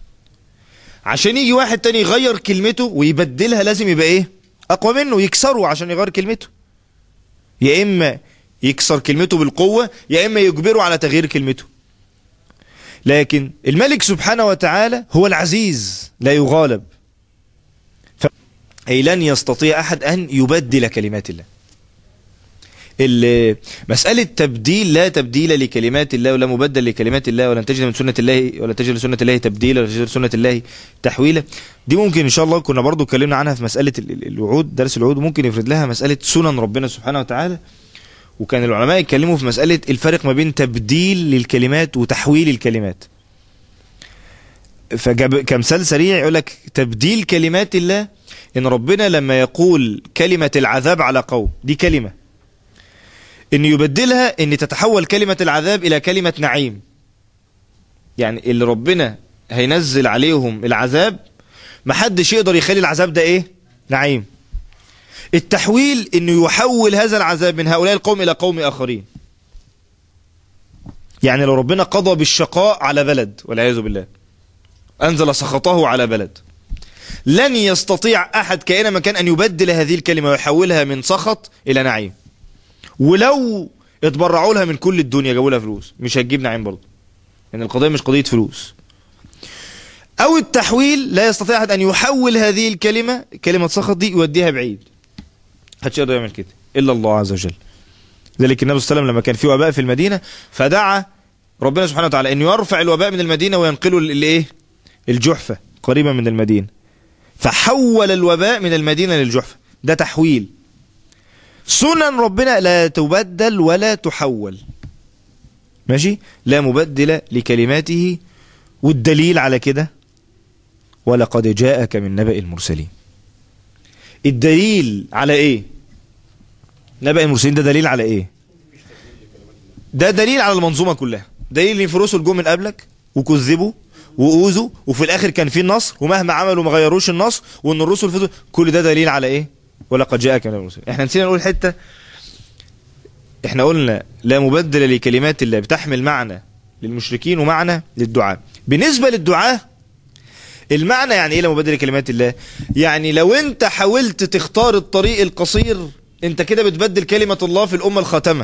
عشان يجي واحد تاني يغير كلمته ويبدلها لازم يبقى ايه اقوى منه يكسره عشان يغير كلمته يا اما يكسر كلمته بالقوة يا اما يجبره على تغيير كلمته لكن الملك سبحانه وتعالى هو العزيز لا يغالب ف... أي لن يستطيع أحد أن يبدل كلمات الله مسألة تبديل لا تبديل لكلمات الله ولا مبدل لكلمات الله ولن تجد من سنة الله ولا تجد لسنة الله تبديلا ولا تجد لسنة الله تحويلا دي ممكن إن شاء الله كنا برضو اتكلمنا عنها في مسألة الوعود درس الوعود ممكن يفرد لها مسألة سنن ربنا سبحانه وتعالى وكان العلماء يتكلموا في مسألة الفرق ما بين تبديل للكلمات وتحويل الكلمات فجاب كمثال سريع يقول لك تبديل كلمات الله ان ربنا لما يقول كلمة العذاب على قوم دي كلمة ان يبدلها ان تتحول كلمة العذاب الى كلمة نعيم يعني اللي ربنا هينزل عليهم العذاب محدش يقدر يخلي العذاب ده ايه نعيم التحويل انه يحول هذا العذاب من هؤلاء القوم الى قوم اخرين يعني لو ربنا قضى بالشقاء على بلد والعياذ بالله انزل سخطه على بلد لن يستطيع احد كائنا مكان ان يبدل هذه الكلمة ويحولها من سخط الى نعيم ولو اتبرعوا لها من كل الدنيا جابوا لها فلوس مش هتجيب نعيم برضه يعني القضية مش قضية فلوس او التحويل لا يستطيع احد ان يحول هذه الكلمة كلمة سخط دي يوديها بعيد محدش يقدر يعمل كده الا الله عز وجل ذلك النبي صلى الله عليه وسلم لما كان في وباء في المدينة فدعا ربنا سبحانه وتعالى انه يرفع الوباء من المدينة وينقله الايه الجحفة قريبا من المدينة فحول الوباء من المدينة للجحفة ده تحويل سنن ربنا لا تبدل ولا تحول ماشي لا مبدل لكلماته والدليل على كده ولقد جاءك من نبأ المرسلين الدليل على ايه نبأ المرسلين ده دليل على ايه ده دليل على المنظومة كلها دليل ان في رسل جم من قبلك وكذبوا واوذوا وفي الاخر كان في النصر ومهما عملوا ما غيروش النصر وان الرسل فضلوا كل ده دليل على ايه ولقد جاءك من المرسلين احنا نسينا نقول حته احنا قلنا لا مبدل لكلمات الله بتحمل معنى للمشركين ومعنى للدعاء بالنسبه للدعاء المعنى يعني ايه لا مبدل لكلمات الله يعني لو انت حاولت تختار الطريق القصير انت كده بتبدل كلمه الله في الامه الخاتمه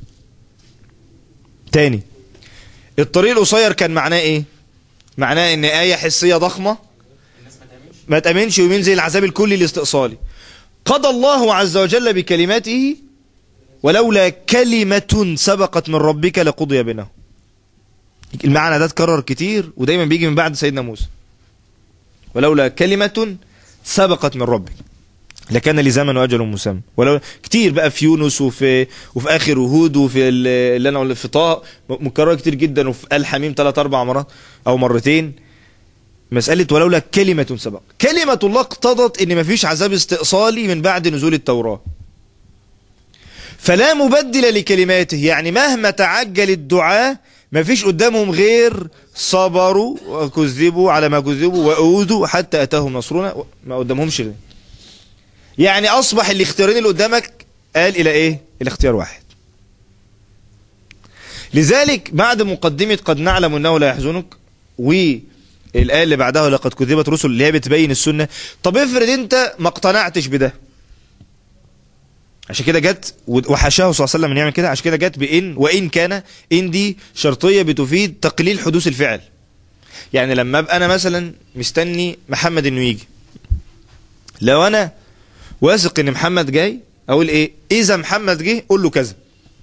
تاني الطريق القصير كان معناه ايه معناه ان آية حسية ضخمة ما تأمنش ويمين زي العذاب الكلي الاستئصالي قضى الله عز وجل بكلماته ولولا كلمة سبقت من ربك لقضي بينهم المعنى ده اتكرر كتير ودايما بيجي من بعد سيدنا موسى ولولا كلمة سبقت من ربك لكان لزمن واجل مسمى ولو كتير بقى في يونس وفي وفي اخر هود وفي اللي انا في طه مكرره كتير جدا وفي ال حميم ثلاث اربع مرات او مرتين مساله ولولا كلمه سبق كلمه الله اقتضت ان مفيش عذاب استئصالي من بعد نزول التوراه فلا مبدل لكلماته يعني مهما تعجل الدعاء مفيش قدامهم غير صبروا وكذبوا على ما كذبوا واوذوا حتى اتاهم نصرنا ما قدامهمش غير يعني اصبح الاختيارين اللي قدامك قال الى ايه الاختيار واحد لذلك بعد مقدمة قد نعلم انه لا يحزنك والآية اللي بعدها لقد كذبت رسل اللي هي بتبين السنة طب افرض انت ما اقتنعتش بده عشان كده جت وحاشاه صلى الله عليه وسلم ان يعمل كده عشان كده جت بان وان كان ان دي شرطيه بتفيد تقليل حدوث الفعل يعني لما ابقى انا مثلا مستني محمد انه يجي لو انا واثق ان محمد جاي اقول ايه اذا محمد جه قول له كذا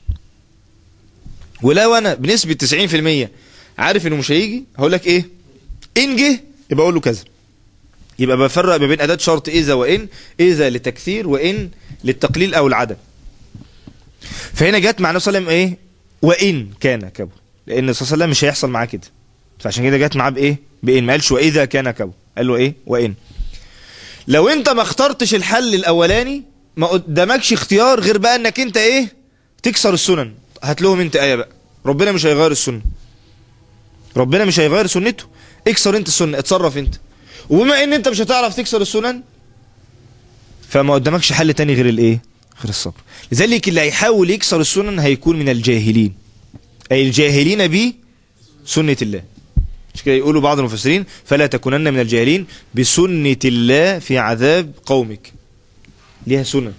ولو انا بنسبه 90% عارف انه مش هيجي هقول لك ايه ان جه يبقى اقول له كذا يبقى بفرق ما بين اداه شرط اذا وان اذا لتكثير وان للتقليل او العدم فهنا جت مع النبي صلى الله عليه وسلم ايه وان كان كبر لان الرسول صلى الله عليه وسلم مش هيحصل معاه كده فعشان كده جت معاه بايه بان ما قالش واذا كان كبر قال له ايه وان لو انت ما اخترتش الحل الاولاني ما قدامكش اختيار غير بقى انك انت ايه تكسر السنن هات لهم انت ايه بقى ربنا مش هيغير السنه ربنا مش هيغير سنته اكسر انت السنه اتصرف انت وبما ان انت مش هتعرف تكسر السنن فما قدامكش حل تاني غير الايه غير الصبر لذلك اللي هيحاول يكسر السنن هيكون من الجاهلين اي الجاهلين به سنه الله مش كده يقولوا بعض المفسرين فلا تكونن من الجاهلين بسنة الله في عذاب قومك ليها سنن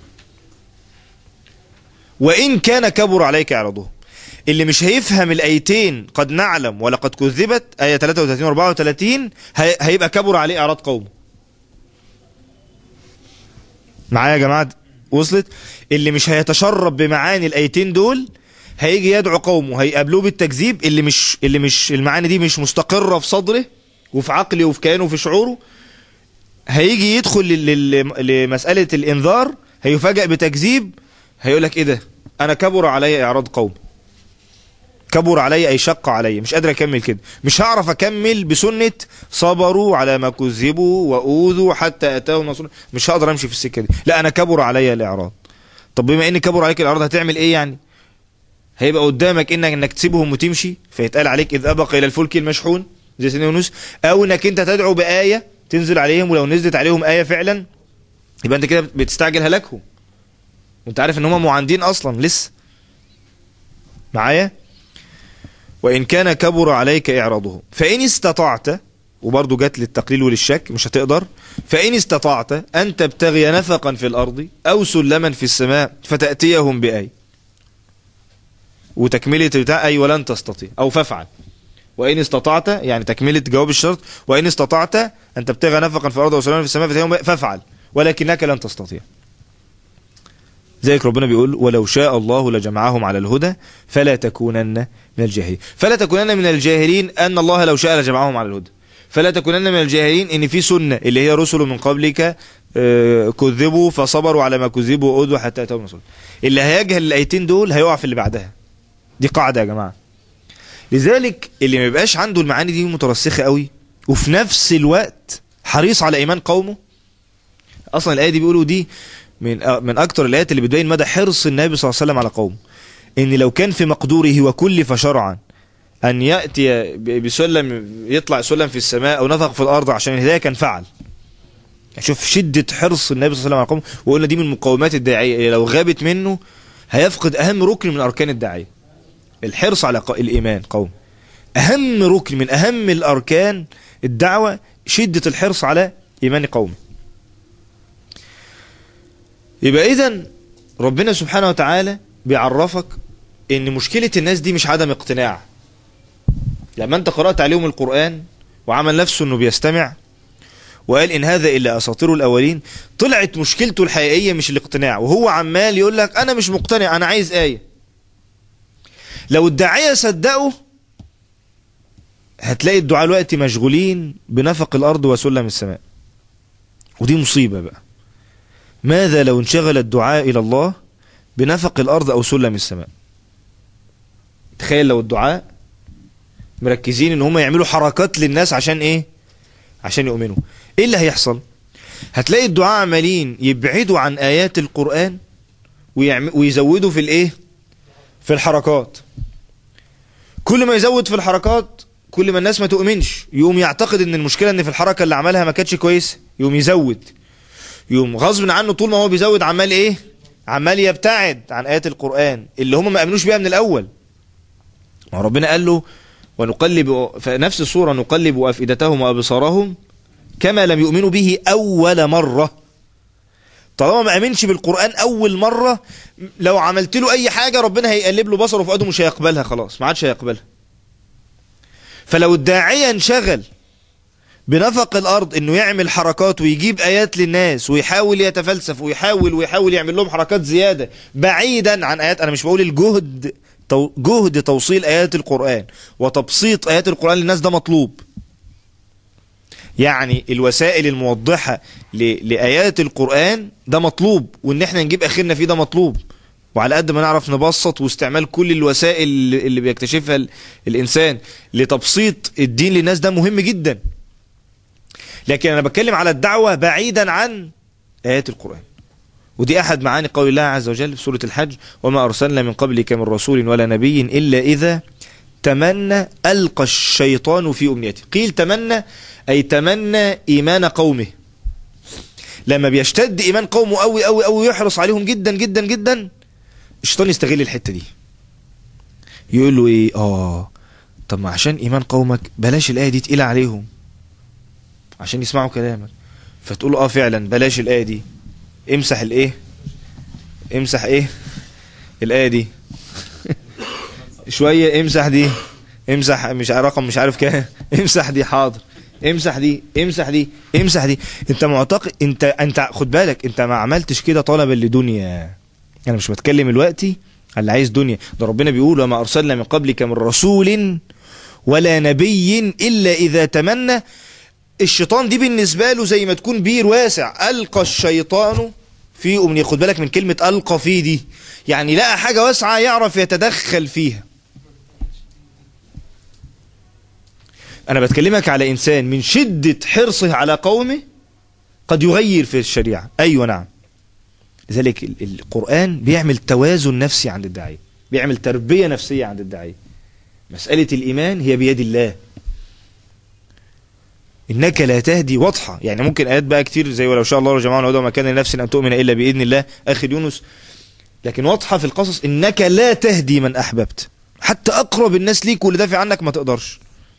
وإن كان كبر عليك إعراضهم اللي مش هيفهم الآيتين قد نعلم ولقد كذبت آية 33 و 34 هيبقى كبر عليه إعراض قومه معايا يا جماعة وصلت اللي مش هيتشرب بمعاني الآيتين دول هيجي يدعو قومه هيقابلوه بالتكذيب اللي مش اللي مش المعاني دي مش مستقره في صدره وفي عقله وفي كيانه وفي شعوره هيجي يدخل لمساله الانذار هيفاجئ بتكذيب هيقول لك ايه ده انا كبر علي اعراض قوم كبر علي اي شق علي مش قادر اكمل كده مش هعرف اكمل بسنه صبروا على ما كذبوا واوذوا حتى اتاهم نصر مش هقدر امشي في السكه دي لا انا كبر علي الاعراض طب بما ان كبر عليك الاعراض هتعمل ايه يعني هيبقى قدامك انك انك تسيبهم وتمشي فيتقال عليك اذ ابق الى الفلك المشحون زي سيدنا يونس او انك انت تدعو بايه تنزل عليهم ولو نزلت عليهم ايه فعلا يبقى انت كده بتستعجل هلاكهم وانت عارف ان هم معاندين اصلا لسه معايا وان كان كبر عليك اعراضهم فان استطعت وبرضه جت للتقليل وللشك مش هتقدر فإن استطعت أن تبتغي نفقا في الأرض أو سلما في السماء فتأتيهم بآية وتكملة بتاع أي ولن تستطيع أو فافعل وإن استطعت يعني تكملة جواب الشرط وإن استطعت أن تبتغى نفقا في الأرض وسلاما في السماء فافعل ولكنك لن تستطيع ذلك ربنا بيقول ولو شاء الله لجمعهم على الهدى فلا تكونن من الجاهلين فلا تكونن من الجاهلين أن الله لو شاء لجمعهم على الهدى فلا تكونن من الجاهلين ان في سنة اللي هي رسل من قبلك كذبوا فصبروا على ما كذبوا وأوذوا حتى أتوا نصر اللي هيجهل الآيتين دول هيقع في اللي بعدها دي قاعدة يا جماعة لذلك اللي ما يبقاش عنده المعاني دي مترسخة قوي وفي نفس الوقت حريص على ايمان قومه اصلا الايه دي بيقولوا دي من من اكتر الايات اللي بتبين مدى حرص النبي صلى الله عليه وسلم على قومه ان لو كان في مقدوره وكلف شرعا ان ياتي بسلم يطلع سلم في السماء او نفق في الارض عشان الهدايه كان فعل شوف شده حرص النبي صلى الله عليه وسلم على قومه وقلنا دي من مقومات الداعيه لو غابت منه هيفقد اهم ركن من اركان الداعيه الحرص على الايمان قوم اهم ركن من اهم الاركان الدعوه شده الحرص على ايمان قومه يبقى اذا ربنا سبحانه وتعالى بيعرفك ان مشكلة الناس دي مش عدم اقتناع لما انت قرأت عليهم القرآن وعمل نفسه انه بيستمع وقال ان هذا الا اساطير الاولين طلعت مشكلته الحقيقية مش الاقتناع وهو عمال يقول لك انا مش مقتنع انا عايز آية لو الداعية صدقوا هتلاقي الدعاء الوقت مشغولين بنفق الارض وسلم السماء ودي مصيبة بقى ماذا لو انشغل الدعاء إلى الله بنفق الأرض أو سلم السماء تخيل لو الدعاء مركزين ان هم يعملوا حركات للناس عشان ايه عشان يؤمنوا ايه اللي هيحصل هتلاقي الدعاء عمالين يبعدوا عن آيات القرآن ويعم... ويزودوا في الايه في الحركات كل ما يزود في الحركات كل ما الناس ما تؤمنش يقوم يعتقد ان المشكلة ان في الحركة اللي عملها ما كانتش كويسة يقوم يزود يقوم غصب عنه طول ما هو بيزود عمال ايه عمال يبتعد عن آيات القرآن اللي هم ما امنوش بيها من الاول ما ربنا قال له ونقلب في نفس الصورة نقلب أفئدتهم وأبصارهم كما لم يؤمنوا به أول مرة طالما ما امنش بالقرآن أول مرة لو عملت له أي حاجة ربنا هيقلب له بصره وفؤاده مش هيقبلها خلاص ما عادش هيقبلها فلو الداعية انشغل بنفق الارض انه يعمل حركات ويجيب ايات للناس ويحاول يتفلسف ويحاول ويحاول يعمل لهم حركات زيادة بعيدا عن ايات انا مش بقول الجهد جهد توصيل ايات القرآن وتبسيط ايات القرآن للناس ده مطلوب يعني الوسائل الموضحة لآيات القرآن ده مطلوب وان احنا نجيب اخرنا فيه ده مطلوب وعلى قد ما نعرف نبسط واستعمال كل الوسائل اللي بيكتشفها الانسان لتبسيط الدين للناس ده مهم جدا لكن انا بتكلم على الدعوة بعيدا عن آيات القرآن ودي احد معاني قول الله عز وجل في سورة الحج وما ارسلنا من قبلك من رسول ولا نبي الا اذا تمنى القى الشيطان في امنيته قيل تمنى اي تمنى ايمان قومه لما بيشتد ايمان قومه قوي قوي قوي يحرص عليهم جدا جدا جدا الشيطان يستغل الحتة دي يقول له ايه اه طب ما عشان ايمان قومك بلاش الايه دي تقيله عليهم عشان يسمعوا كلامك فتقول له اه فعلا بلاش الايه دي امسح الايه امسح ايه الايه دي شويه امسح دي امسح مش رقم مش عارف كام امسح دي حاضر امسح دي امسح دي امسح دي انت معتقد انت انت خد بالك انت ما عملتش كده طلبا لدنيا انا مش بتكلم دلوقتي على اللي عايز دنيا ده ربنا بيقول وما ارسلنا من قبلك من رسول ولا نبي الا اذا تمنى الشيطان دي بالنسبة له زي ما تكون بير واسع ألقى الشيطان في أمنية خد بالك من كلمة ألقى في دي يعني لقى حاجة واسعة يعرف يتدخل فيها أنا بتكلمك على إنسان من شدة حرصه على قومه قد يغير في الشريعة أيوة نعم لذلك القرآن بيعمل توازن نفسي عند الداعية بيعمل تربية نفسية عند الداعية مسألة الإيمان هي بيد الله انك لا تهدي واضحة يعني ممكن ايات بقى كتير زي ولو شاء الله جماعة وعدوا ما كان لنفس ان تؤمن الا باذن الله اخر يونس لكن واضحة في القصص انك لا تهدي من احببت حتى اقرب الناس ليك واللي دافع عنك ما تقدرش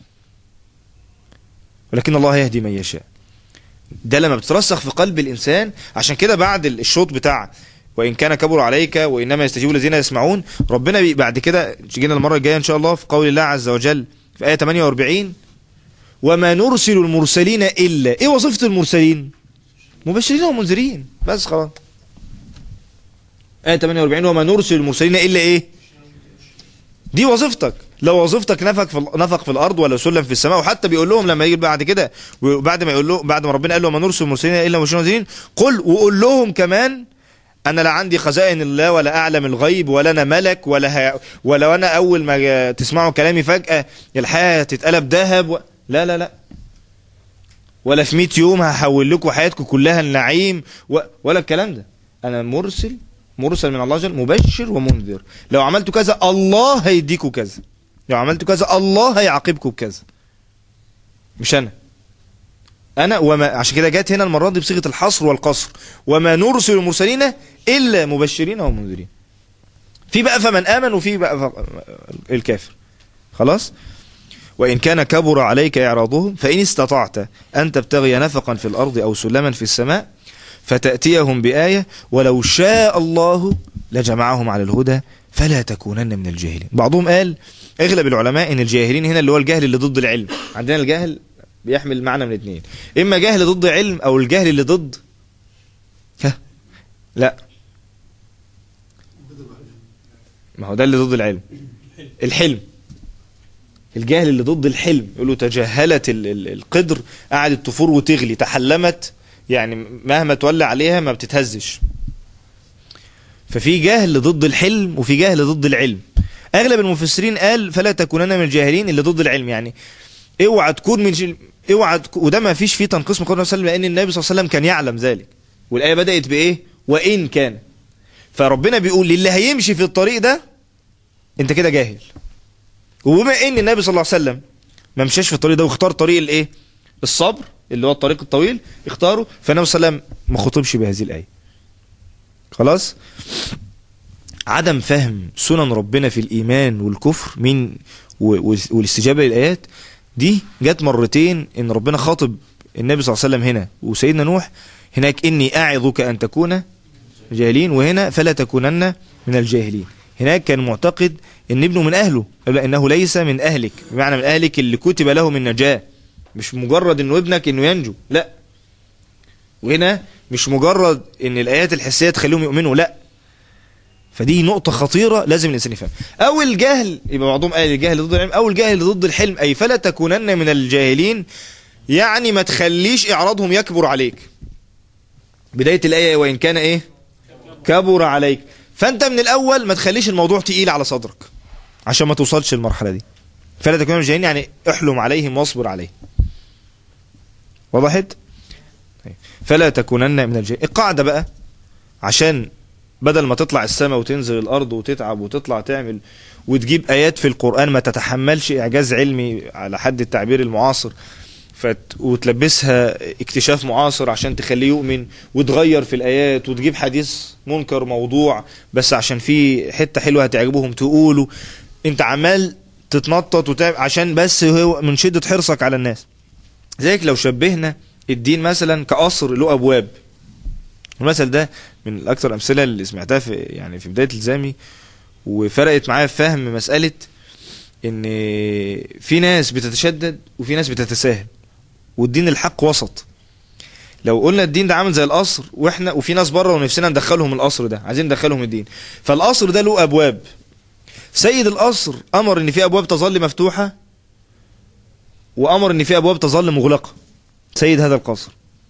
ولكن الله يهدي من يشاء ده لما بترسخ في قلب الانسان عشان كده بعد الشوط بتاع وان كان كبر عليك وانما يستجيب الذين يسمعون ربنا بعد كده جينا المره الجايه ان شاء الله في قول الله عز وجل في ايه 48 وما نرسل المرسلين إلا إيه وظيفة المرسلين مبشرين ومنذرين بس خلاص آية 48 وما نرسل المرسلين إلا إيه دي وظيفتك لو وظيفتك نفق في نفق في الارض ولا سلم في السماء وحتى بيقول لهم لما يجي بعد كده وبعد ما يقول له بعد ما ربنا قال له ما نرسل المرسلين الا مبشرين ومنذرين قل وقول لهم كمان انا لا عندي خزائن الله ولا اعلم الغيب ولا انا ملك ولا ه... ولا انا اول ما تسمعوا كلامي فجاه الحياه تتقلب ذهب و... لا لا لا ولا في 100 يوم هحول لكم حياتكم كلها النعيم و... ولا الكلام ده انا مرسل مرسل من الله جل مبشر ومنذر لو عملتوا كذا الله هيديكوا كذا لو عملتوا كذا الله هيعاقبكم بكذا مش انا انا وما عشان كده جت هنا المره دي بصيغه الحصر والقصر وما نرسل المرسلين الا مبشرين ومنذرين في بقى فمن امن وفي بقى ف... الكافر خلاص وإن كان كبر عليك إعراضهم فإن استطعت أن تبتغي نفقا في الأرض أو سلما في السماء فتأتيهم بآية ولو شاء الله لجمعهم على الهدى فلا تكونن من الجاهلين بعضهم قال اغلب العلماء ان الجاهلين هنا اللي هو الجهل اللي ضد العلم عندنا الجهل بيحمل معنى من اثنين اما جهل ضد علم او الجهل اللي ضد ها لا ما هو ده اللي ضد العلم الحلم الجهل اللي ضد الحلم يقولوا تجاهلت ال- ال- القدر قعدت تفور وتغلي تحلمت يعني مهما تولى عليها ما بتتهزش ففي جهل ضد الحلم وفي جهل ضد العلم اغلب المفسرين قال فلا تكونن من الجاهلين اللي ضد العلم يعني اوعى تكون من جل... اوعى تكون... وده ما فيش فيه تنقيص من قول النبي صلى الله عليه وسلم لان النبي صلى الله عليه وسلم كان يعلم ذلك والايه بدات بايه وان كان فربنا بيقول للي هيمشي في الطريق ده انت كده جاهل وبما ان النبي صلى الله عليه وسلم ما مشاش في الطريق ده واختار طريق الايه الصبر اللي هو الطريق الطويل اختاره فالنبي صلى الله عليه وسلم ما خطبش بهذه الايه خلاص عدم فهم سنن ربنا في الايمان والكفر من و- و- والاستجابه للايات دي جت مرتين ان ربنا خاطب النبي صلى الله عليه وسلم هنا وسيدنا نوح هناك اني اعظك ان تكون جاهلين وهنا فلا تكونن من الجاهلين هناك كان معتقد ان ابنه من اهله لا انه ليس من اهلك بمعنى من اهلك اللي كتب له من نجاه مش مجرد انه ابنك انه ينجو لا وهنا مش مجرد ان الايات الحسيه تخليهم يؤمنوا لا فدي نقطة خطيرة لازم الإنسان يفهم أو الجهل يبقى بعضهم قال الجهل ضد العلم أو الجهل ضد الحلم أي فلا تكونن من الجاهلين يعني ما تخليش إعراضهم يكبر عليك بداية الآية وإن كان إيه كبر عليك فأنت من الأول ما تخليش الموضوع تقيل على صدرك عشان ما توصلش المرحلة دي فلا تكونن من الجاهلين يعني احلم عليهم واصبر عليهم وضحت طيب. فلا تكونن من الجاهلين القاعدة بقى عشان بدل ما تطلع السماء وتنزل الارض وتتعب وتطلع تعمل وتجيب ايات في القران ما تتحملش اعجاز علمي على حد التعبير المعاصر فت... وتلبسها اكتشاف معاصر عشان تخليه يؤمن وتغير في الايات وتجيب حديث منكر موضوع بس عشان في حته حلوه هتعجبهم تقوله انت عمال تتنطط وتعب عشان بس هو من شده حرصك على الناس زيك لو شبهنا الدين مثلا كقصر له ابواب المثل ده من الاكثر الامثله اللي سمعتها في يعني في بدايه الزامي وفرقت معايا في فهم مساله ان في ناس بتتشدد وفي ناس بتتساهل والدين الحق وسط لو قلنا الدين ده عامل زي القصر واحنا وفي ناس بره ونفسنا ندخلهم القصر ده عايزين ندخلهم الدين فالقصر ده له ابواب سيد القصر امر ان في ابواب تظل مفتوحه وامر ان في ابواب تظل مغلقه سيد هذا القصر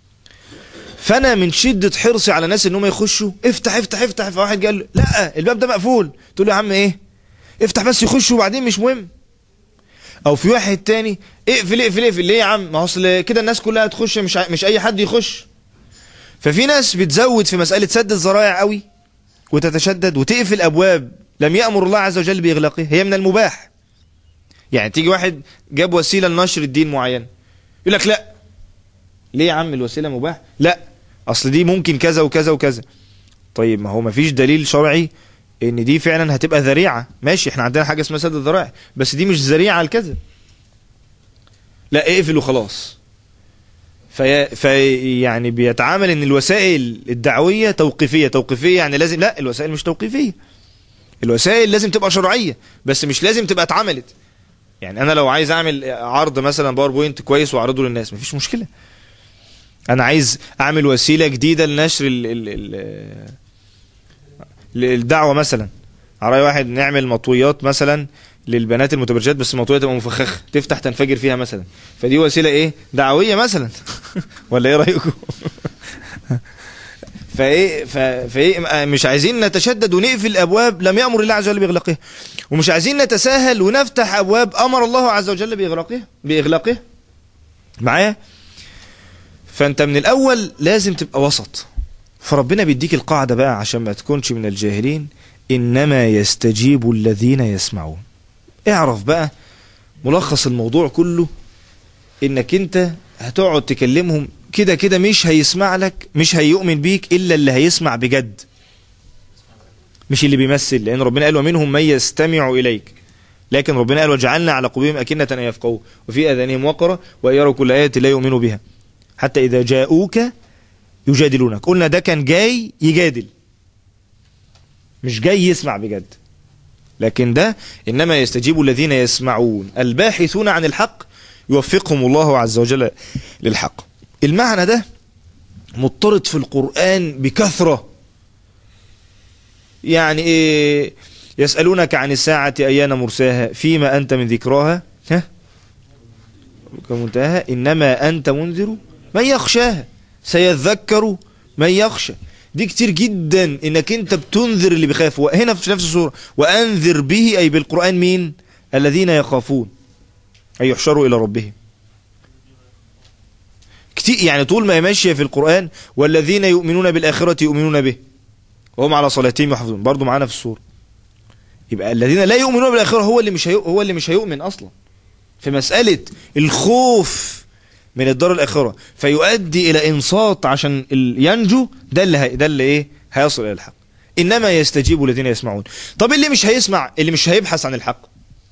فانا من شده حرصي على الناس ان هم يخشوا افتح افتح افتح فواحد قال له لا الباب ده مقفول تقول له يا عم ايه افتح بس يخشوا وبعدين مش مهم او في واحد تاني اقفل اقفل اقفل ليه يا عم ما هو اصل كده الناس كلها تخش مش ع- مش اي حد يخش ففي ناس بتزود في مساله سد الذرائع قوي وتتشدد وتقفل ابواب لم يامر الله عز وجل باغلاقها هي من المباح يعني تيجي واحد جاب وسيله لنشر الدين معين يقول لك لا ليه يا عم الوسيله مباح لا اصل دي ممكن كذا وكذا وكذا طيب ما هو ما فيش دليل شرعي ان دي فعلا هتبقى ذريعه ماشي احنا عندنا حاجه اسمها سد الذرائع بس دي مش ذريعه لكذا لا اقفل وخلاص في... في يعني بيتعامل ان الوسائل الدعويه توقيفيه توقيفيه يعني لازم لا الوسائل مش توقيفيه الوسائل لازم تبقى شرعيه بس مش لازم تبقى اتعملت يعني انا لو عايز اعمل عرض مثلا باوربوينت كويس واعرضه للناس مفيش مشكله انا عايز اعمل وسيله جديده لنشر ال ال ال الدعوه مثلا على رأي واحد نعمل مطويات مثلا للبنات المتبرجات بس المطويه تبقى مفخخه تفتح تنفجر فيها مثلا فدي وسيله ايه دعويه مثلا ولا ايه رايكم فايه ف- فايه مش عايزين نتشدد ونقفل ابواب لم يامر الله عز وجل باغلاقها ومش عايزين نتساهل ونفتح ابواب امر الله عز وجل باغلاقها باغلاقها معايا فانت من الاول لازم تبقى وسط فربنا بيديك القاعده بقى عشان ما تكونش من الجاهلين انما يستجيب الذين يسمعون اعرف بقى ملخص الموضوع كله انك انت هتقعد تكلمهم كده كده مش هيسمع لك مش هيؤمن بيك الا اللي هيسمع بجد مش اللي بيمثل لان ربنا قال ومنهم من يستمع اليك لكن ربنا قال وجعلنا على قلوبهم أكنة أن يفقهوا وفي آذانهم وقرة وإن يروا كل آية لا يؤمنوا بها حتى إذا جاءوك يجادلونك قلنا ده كان جاي يجادل مش جاي يسمع بجد لكن ده إنما يستجيب الذين يسمعون الباحثون عن الحق يوفقهم الله عز وجل للحق المعنى ده مضطرد في القرآن بكثرة يعني إيه يسألونك عن الساعة أيان مرساها فيما أنت من ذكراها ها كمنتهى إنما أنت منذر من يخشاها سيذكر من يخشى دي كتير جدا انك انت بتنذر اللي بيخاف هنا في نفس السورة وانذر به اي بالقرآن مين الذين يخافون اي يحشروا الى ربهم كتير يعني طول ما هي ماشية في القرآن والذين يؤمنون بالآخرة يؤمنون به وهم على صلاتهم يحافظون برضو معانا في السورة يبقى الذين لا يؤمنون بالآخرة هو اللي مش هو اللي مش هيؤمن أصلا في مسألة الخوف من الدار الآخرة فيؤدي إلى إنصات عشان ينجو ده اللي هي ده اللي إيه هيصل إلى الحق إنما يستجيب الذين يسمعون طب اللي مش هيسمع اللي مش هيبحث عن الحق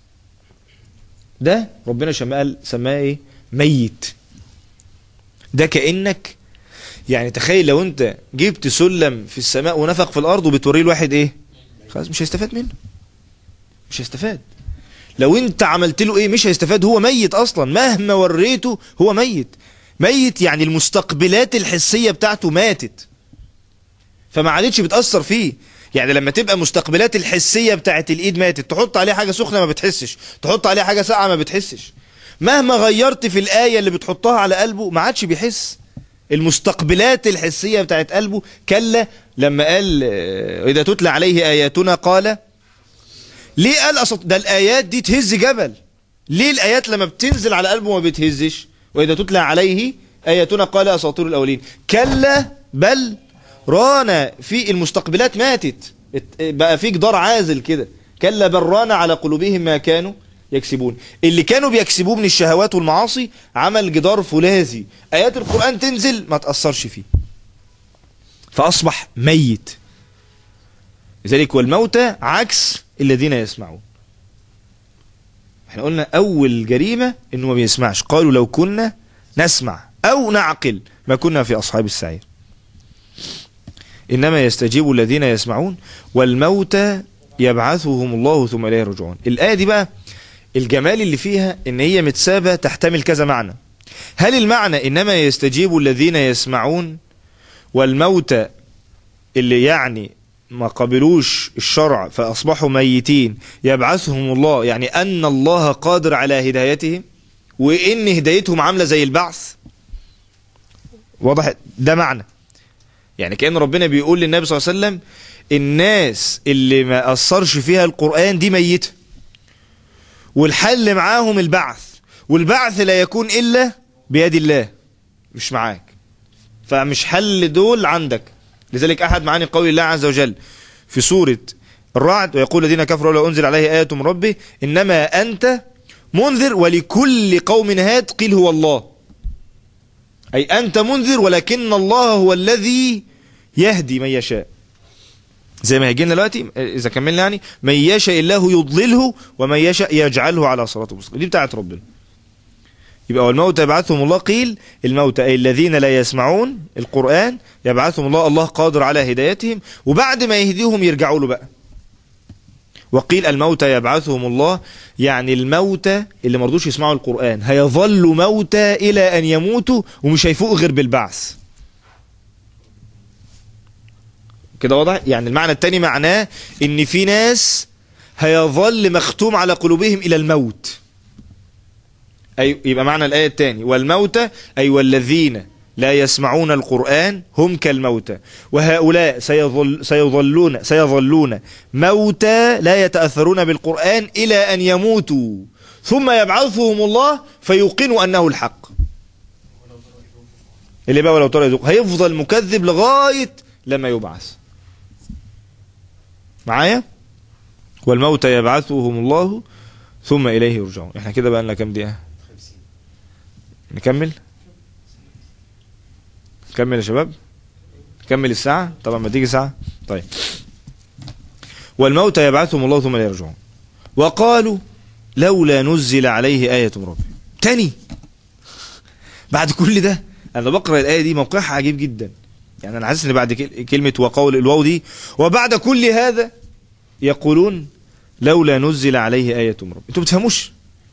ده ربنا شمال سماه إيه ميت ده كأنك يعني تخيل لو أنت جبت سلم في السماء ونفق في الأرض وبتوريه الواحد إيه خلاص مش هيستفاد منه مش هيستفاد لو انت عملت له ايه مش هيستفاد هو ميت اصلا مهما وريته هو ميت ميت يعني المستقبلات الحسية بتاعته ماتت فما عادتش بتأثر فيه يعني لما تبقى مستقبلات الحسية بتاعت الايد ماتت تحط عليه حاجة سخنة ما بتحسش تحط عليه حاجة ساقعة ما بتحسش مهما غيرت في الآية اللي بتحطها على قلبه ما عادش بيحس المستقبلات الحسية بتاعت قلبه كلا لما قال إذا تتلى عليه آياتنا قال ليه قال أسط... ده الآيات دي تهز جبل ليه الآيات لما بتنزل على قلبه ما بتهزش وإذا تتلى عليه آياتنا قال أساطير الأولين كلا بل رانا في المستقبلات ماتت بقى في جدار عازل كده كلا بل رانا على قلوبهم ما كانوا يكسبون اللي كانوا بيكسبوه من الشهوات والمعاصي عمل جدار فولاذي آيات القرآن تنزل ما تأثرش فيه فأصبح ميت لذلك والموتى عكس الذين يسمعون احنا قلنا اول جريمة انه ما بيسمعش قالوا لو كنا نسمع او نعقل ما كنا في اصحاب السعير انما يستجيب الذين يسمعون والموتى يبعثهم الله ثم اليه يرجعون الايه دي بقى الجمال اللي فيها ان هي متسابة تحتمل كذا معنى هل المعنى انما يستجيب الذين يسمعون والموتى اللي يعني ما قبلوش الشرع فأصبحوا ميتين يبعثهم الله يعني أن الله قادر على هدايتهم وإن هدايتهم عاملة زي البعث واضح ده معنى يعني كأن ربنا بيقول للنبي صلى الله عليه وسلم الناس اللي ما أثرش فيها القرآن دي ميتة والحل معاهم البعث والبعث لا يكون إلا بيد الله مش معاك فمش حل دول عندك لذلك أحد معاني قول الله عز وجل في سورة الرعد ويقول الذين كفروا لو أنزل عليه آية من ربه إنما أنت منذر ولكل قوم هاد قيل هو الله أي أنت منذر ولكن الله هو الذي يهدي من يشاء زي ما هيجينا دلوقتي إذا كملنا يعني من يشاء الله يضلله ومن يشاء يجعله على صراط مستقيم دي بتاعت ربنا يبقى والموتى يبعثهم الله قيل الموتى أي الذين لا يسمعون القرآن يبعثهم الله الله قادر على هدايتهم وبعد ما يهديهم يرجعوا له بقى وقيل الموتى يبعثهم الله يعني الموتى اللي مرضوش يسمعوا القرآن هيظلوا موتى إلى أن يموتوا ومش هيفوقوا غير بالبعث كده واضح يعني المعنى التاني معناه ان في ناس هيظل مختوم على قلوبهم إلى الموت أي يبقى معنى الآية الثاني والموتى أي والذين لا يسمعون القرآن هم كالموتى وهؤلاء سيظل سيظلون سيظلون موتى لا يتأثرون بالقرآن إلى أن يموتوا ثم يبعثهم الله فيوقنوا أنه الحق اللي بقى ولو ترى يذوق هيفضل مكذب لغاية لما يبعث معايا والموتى يبعثهم الله ثم إليه يرجعون احنا كده بقى لنا كام دقيقة نكمل نكمل يا شباب نكمل الساعة طبعا ما تيجي ساعة طيب والموتى يبعثهم الله ثم لا يرجعون وقالوا لولا نزل عليه آية من ربه تاني بعد كل ده انا بقرا الايه دي موقعها عجيب جدا يعني انا حاسس ان بعد كل- كلمه وقول الواو دي وبعد كل هذا يقولون لولا نزل عليه آية من ربه انتوا بتفهموش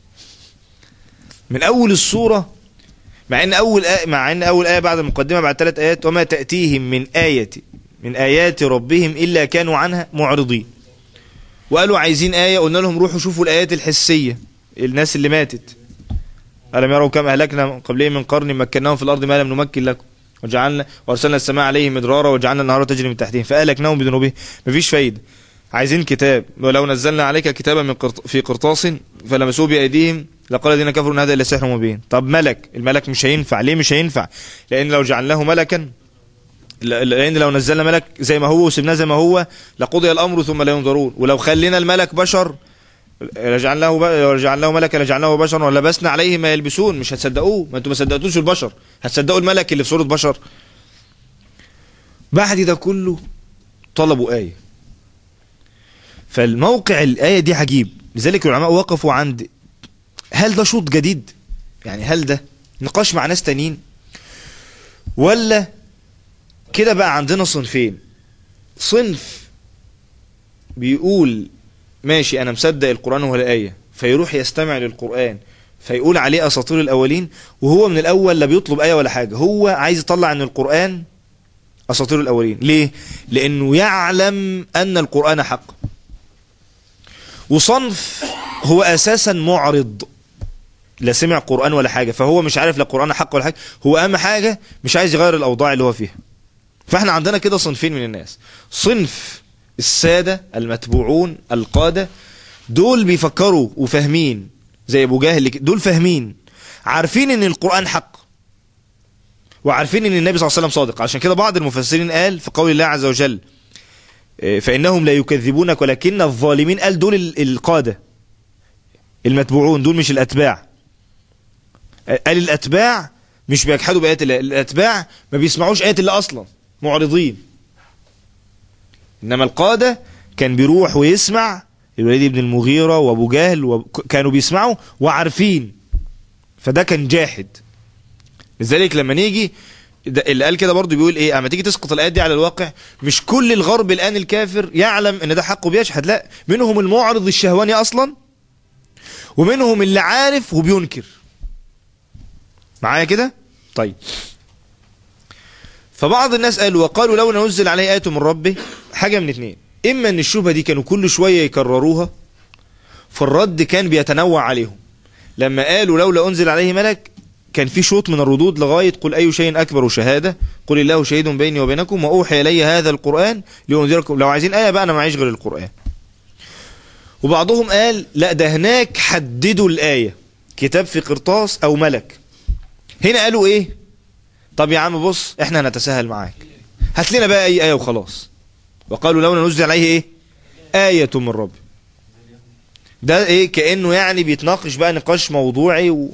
من اول السوره مع ان اول آية مع ان اول ايه بعد المقدمه بعد ثلاث ايات وما تاتيهم من ايه من ايات ربهم الا كانوا عنها معرضين وقالوا عايزين ايه قلنا لهم روحوا شوفوا الايات الحسيه الناس اللي ماتت ألم يروا كم أهلكنا من قبلهم من قرن مكناهم في الأرض ما لم نمكن لكم وجعلنا وأرسلنا السماء عليهم مدرارا وجعلنا النهار تجري من تحتهم فأهلكناهم بذنوبهم مفيش فايدة عايزين كتاب ولو نزلنا عليك كتابا من قرط في قرطاس فلمسوه بأيديهم لقال الذين كفروا ان هذا الا سحر مبين طب ملك الملك مش هينفع ليه مش هينفع لان لو جعلناه ملكا ل- لان لو نزلنا ملك زي ما هو وسبناه زي ما هو لقضي الامر ثم لا ينظرون ولو خلينا الملك بشر لجعلناه ب... لجعلناه ملكا لجعلناه بشرا ولبسنا عليه ما يلبسون مش هتصدقوه ما انتوا ما صدقتوش البشر هتصدقوا الملك اللي في صورة بشر بعد ده كله طلبوا آية فالموقع الآية دي عجيب لذلك العلماء وقفوا عند هل ده شوط جديد يعني هل ده نقاش مع ناس تانيين ولا كده بقى عندنا صنفين صنف بيقول ماشي انا مصدق القرآن ولا آية فيروح يستمع للقرآن فيقول عليه اساطير الاولين وهو من الاول لا بيطلب آية ولا حاجة هو عايز يطلع ان القرآن اساطير الاولين ليه لانه يعلم ان القرآن حق وصنف هو اساسا معرض لا سمع قرآن ولا حاجة فهو مش عارف لا قرآن حق ولا حاجة هو اهم حاجة مش عايز يغير الاوضاع اللي هو فيها فاحنا عندنا كده صنفين من الناس صنف السادة المتبوعون القادة دول بيفكروا وفاهمين زي ابو جاهل اللي ك- دول فاهمين عارفين ان القرآن حق وعارفين ان النبي صلى الله عليه وسلم صادق عشان كده بعض المفسرين قال في قول الله عز وجل إيه، فإنهم لا يكذبونك ولكن الظالمين قال دول ال- القادة المتبوعون دول مش الأتباع قال الأتباع مش بيجحدوا بآيات الله الأتباع ما بيسمعوش آيات الله أصلا معرضين إنما القادة كان بيروح ويسمع الوليد بن المغيرة وأبو جهل وك- كانوا بيسمعوا وعارفين فده كان جاحد لذلك لما نيجي ده اللي قال كده برضه بيقول ايه اما تيجي تسقط الايات دي على الواقع مش كل الغرب الان الكافر يعلم ان ده حق وبيشهد لا منهم المعرض الشهواني اصلا ومنهم اللي عارف وبينكر معايا كده طيب فبعض الناس قالوا وقالوا لو نزل عليه آية من ربه حاجة من اتنين إما أن الشبهة دي كانوا كل شوية يكرروها فالرد كان بيتنوع عليهم لما قالوا لولا أنزل عليه ملك كان في شوط من الردود لغاية قل أي شيء أكبر شهادة قل الله شهيد بيني وبينكم وأوحي إلي هذا القرآن لأنذركم لو عايزين آية بقى أنا معيش غير القرآن وبعضهم قال لا ده هناك حددوا الآية كتاب في قرطاس أو ملك هنا قالوا إيه طب يا عم بص احنا هنتساهل معاك هات لنا بقى أي آية وخلاص وقالوا لولا نزل عليه إيه آية من ربي ده إيه كأنه يعني بيتناقش بقى نقاش موضوعي و...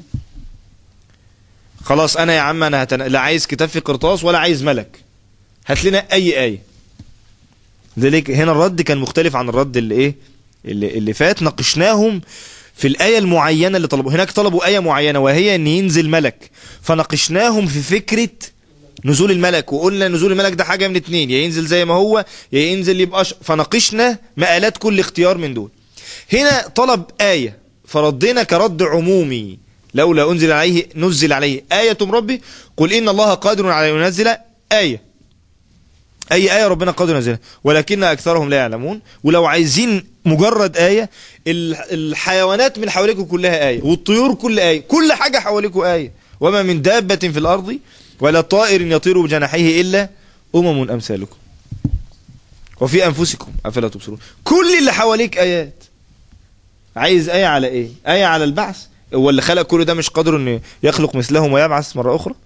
خلاص انا يا عم انا هتن... لا عايز كتاب في قرطاس ولا عايز ملك هات لنا اي ايه ذلك هنا الرد كان مختلف عن الرد اللي ايه اللي, اللي فات ناقشناهم في الآية المعينة اللي طلبوا هناك طلبوا آية معينة وهي ان ينزل ملك فناقشناهم في فكرة نزول الملك وقلنا نزول الملك ده حاجة من اتنين يا ينزل زي ما هو يا ينزل يبقى ش... فناقشنا مقالات كل اختيار من دول هنا طلب آية فردنا كرد عمومي لولا أنزل عليه نزل عليه آية من ربي قل إن الله قادر على أن ينزل آية أي آية ربنا قادر ينزلها ولكن أكثرهم لا يعلمون ولو عايزين مجرد آية ال- الحيوانات من حواليكم كلها آية والطيور كل آية كل حاجة حواليكم آية وما من دابة في الأرض ولا طائر يطير بجناحيه إلا أمم أمثالكم وفي أنفسكم أفلا تبصرون كل اللي حواليك آيات عايز آية على إيه آية على البعث هو اللي خلق كل ده مش قادر انه يخلق مثلهم ويبعث مرة أخرى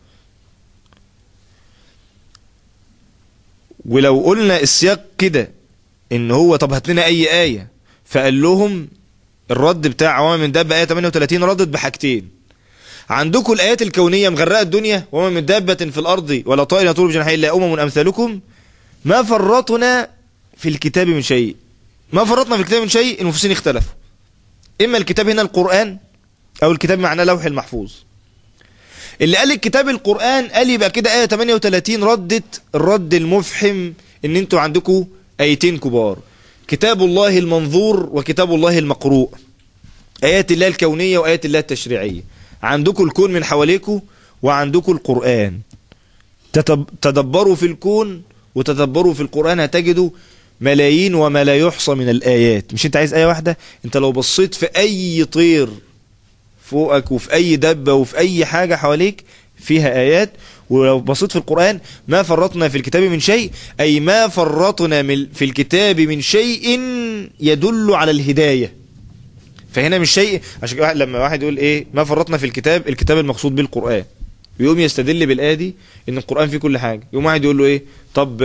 ولو قلنا السياق كده ان هو طب هات لنا اي آية فقال لهم الرد بتاع عوام من دابة آية 38 ردت بحاجتين عندكم الآيات الكونية مغرقة الدنيا وما من دابة في الأرض ولا طائر يطول بجناحيه إلا أمم أمثالكم ما فرطنا في الكتاب من شيء ما فرطنا في الكتاب من شيء المفسرين اختلفوا إما الكتاب هنا القرآن أو الكتاب معناه لوح المحفوظ اللي قال الكتاب القرآن قال يبقى كده آية 38 ردت الرد المفحم ان انتوا عندكم آيتين كبار كتاب الله المنظور وكتاب الله المقروء آيات الله الكونية وآيات الله التشريعية عندكم الكون من حواليكم وعندكم القرآن تدبروا في الكون وتدبروا في القرآن هتجدوا ملايين وما لا يحصى من الآيات مش انت عايز آية واحدة انت لو بصيت في أي طير فوقك وفي أي دبة وفي أي حاجة حواليك فيها آيات ولو بصيت في القرآن ما فرطنا في الكتاب من شيء أي ما فرطنا في الكتاب من شيء يدل على الهداية فهنا مش شيء عشان كده لما واحد يقول ايه ما فرطنا في الكتاب الكتاب المقصود به القرآن ويقوم يستدل بالآية دي ان القرآن فيه كل حاجة يقوم واحد يقول له ايه طب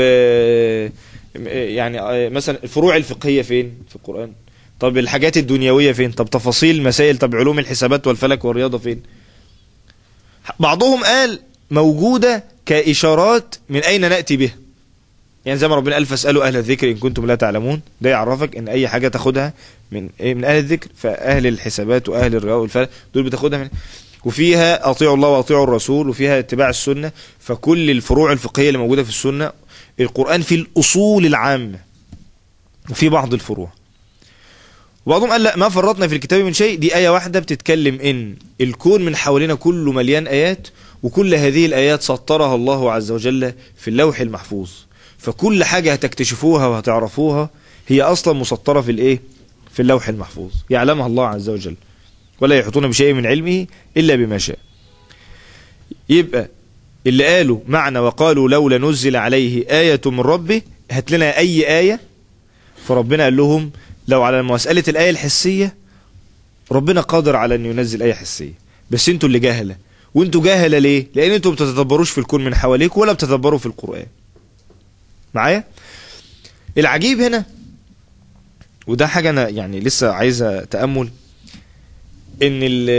يعني مثلا الفروع الفقهية فين في القرآن طب الحاجات الدنيوية فين طب تفاصيل مسائل طب علوم الحسابات والفلك والرياضة فين بعضهم قال موجودة كإشارات من أين نأتي بها يعني زي ما ربنا قال فاسألوا أهل الذكر إن كنتم لا تعلمون ده يعرفك إن أي حاجة تاخدها من إيه من أهل الذكر فأهل الحسابات وأهل الرياضة والفلك دول بتاخدها من وفيها أطيعوا الله وأطيعوا الرسول وفيها اتباع السنة فكل الفروع الفقهية اللي موجودة في السنة القرآن في الأصول العامة وفي بعض الفروع وبعضهم قال لا ما فرطنا في الكتاب من شيء دي آية واحدة بتتكلم إن الكون من حوالينا كله مليان آيات وكل هذه الآيات سطرها الله عز وجل في اللوح المحفوظ فكل حاجة هتكتشفوها وهتعرفوها هي أصلا مسطرة في الإيه في اللوح المحفوظ يعلمها الله عز وجل ولا يحيطون بشيء من علمه إلا بما شاء يبقى اللي قالوا معنى وقالوا لولا نزل عليه آية من ربه هات لنا أي آية فربنا قال لهم لو على مسألة الآية الحسية ربنا قادر على أن ينزل آية حسية بس انتوا اللي جاهلة وانتوا جاهلة ليه لأن انتوا بتتدبروش في الكون من حواليك ولا بتتدبروا في القرآن معايا العجيب هنا وده حاجة أنا يعني لسه عايزة تأمل إن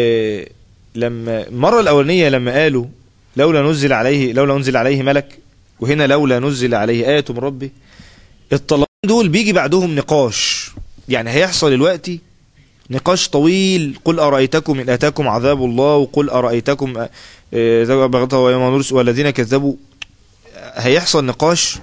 لما المرة الأولانية لما قالوا لولا نزل عليه لولا أنزل عليه ملك وهنا لولا نزل عليه آية من ربه الطلبين دول بيجي بعدهم نقاش يعني هيحصل دلوقتي نقاش طويل قل أرأيتكم إن أتاكم عذاب الله وقل أرأيتكم بغضة ويوم نرس والذين كذبوا هيحصل نقاش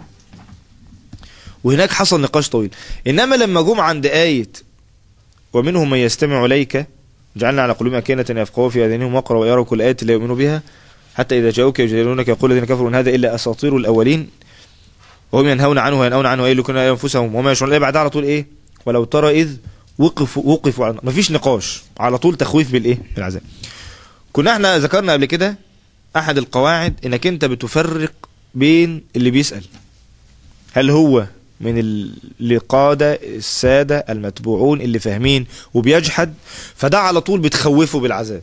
وهناك حصل نقاش طويل إنما لما جم عند آية ومنهم من يستمع إليك جعلنا على قلوبهم أكينة يفقهوا في أذانهم وقرأ ويروا كل آية لا يؤمنوا بها حتى إذا جاءوك يجادلونك يقول الذين كفروا إن هذا إلا أساطير الأولين وهم ينهون عنه وينأون عنه ويلكون أنفسهم وما يشعرون بعد على طول إيه ولو ترى إذ وقفوا وقفوا على مفيش نقاش على طول تخويف بالإيه بالعذاب كنا احنا ذكرنا قبل كده أحد القواعد إنك أنت بتفرق بين اللي بيسأل هل هو من اللي قادة السادة المتبوعون اللي فاهمين وبيجحد فده على طول بتخوفه بالعذاب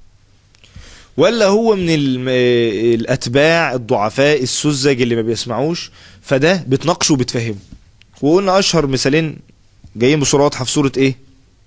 ولا هو من الأتباع الضعفاء السذج اللي ما بيسمعوش فده بتناقشه وبتفهمه وقلنا أشهر مثالين جايين بصورة واضحة في سورة إيه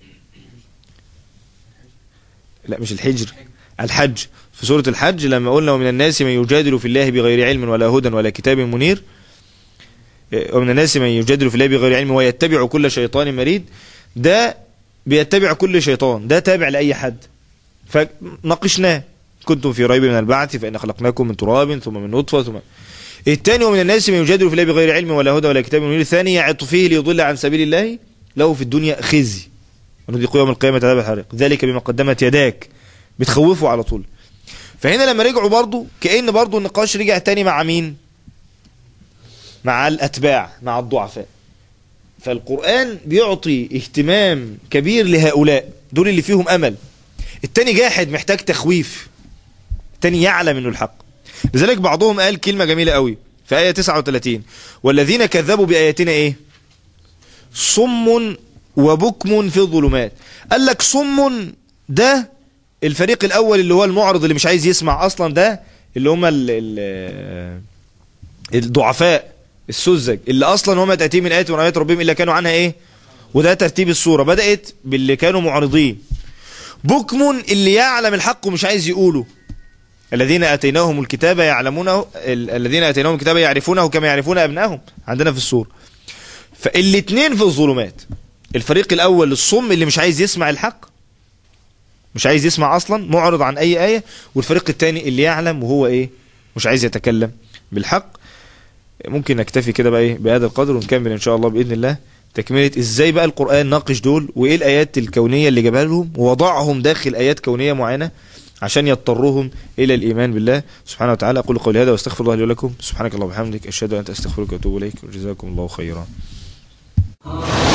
لا مش الحجر الحج في سورة الحج لما قلنا ومن الناس من يجادل في الله بغير علم ولا هدى ولا كتاب منير ومن الناس من يجادل في الله بغير علم ويتبع كل شيطان مريد ده بيتبع كل شيطان ده تابع لأي حد فناقشناه كنتم في ريب من البعث فإن خلقناكم من تراب ثم من نطفة ثم الثاني ومن الناس من يجادل في الله بغير علم ولا هدى ولا كتاب منير الثاني يعط فيه ليضل عن سبيل الله له في الدنيا خزي ونذيق يوم القيامة عذاب الحريق ذلك بما قدمت يداك بتخوفه على طول فهنا لما رجعوا برضو كأن برضو النقاش رجع تاني مع مين مع الأتباع مع الضعفاء فالقرآن بيعطي اهتمام كبير لهؤلاء دول اللي فيهم أمل التاني جاحد محتاج تخويف التاني يعلم انه الحق لذلك بعضهم قال كلمة جميلة قوي في آية 39 والذين كذبوا بآياتنا إيه صم وبكم في الظلمات قال لك صم ده الفريق الأول اللي هو المعرض اللي مش عايز يسمع أصلا ده اللي هم ال ال الضعفاء السذج اللي أصلا هم تأتي من آيات من آيات ربهم إلا كانوا عنها إيه وده ترتيب الصورة بدأت باللي كانوا معرضين بكم اللي يعلم الحق ومش عايز يقوله الذين اتيناهم الكتاب يعلمونه ال- الذين اتيناهم الكتاب يعرفونه كما يعرفون ابنائهم عندنا في السوره فالاثنين في الظلمات الفريق الاول الصم اللي مش عايز يسمع الحق مش عايز يسمع اصلا معرض عن اي ايه والفريق الثاني اللي يعلم وهو ايه مش عايز يتكلم بالحق ممكن نكتفي كده بقى ايه بهذا القدر ونكمل ان شاء الله باذن الله تكمله ازاي بقى القران ناقش دول وايه الايات الكونيه اللي جابها لهم ووضعهم داخل ايات كونيه معينه عشان يضطروهم الى الايمان بالله سبحانه وتعالى اقول قولي هذا واستغفر الله لي ولكم سبحانك اللهم وبحمدك اشهد ان لا اله الا انت استغفرك واتوب اليك وجزاكم الله خيرا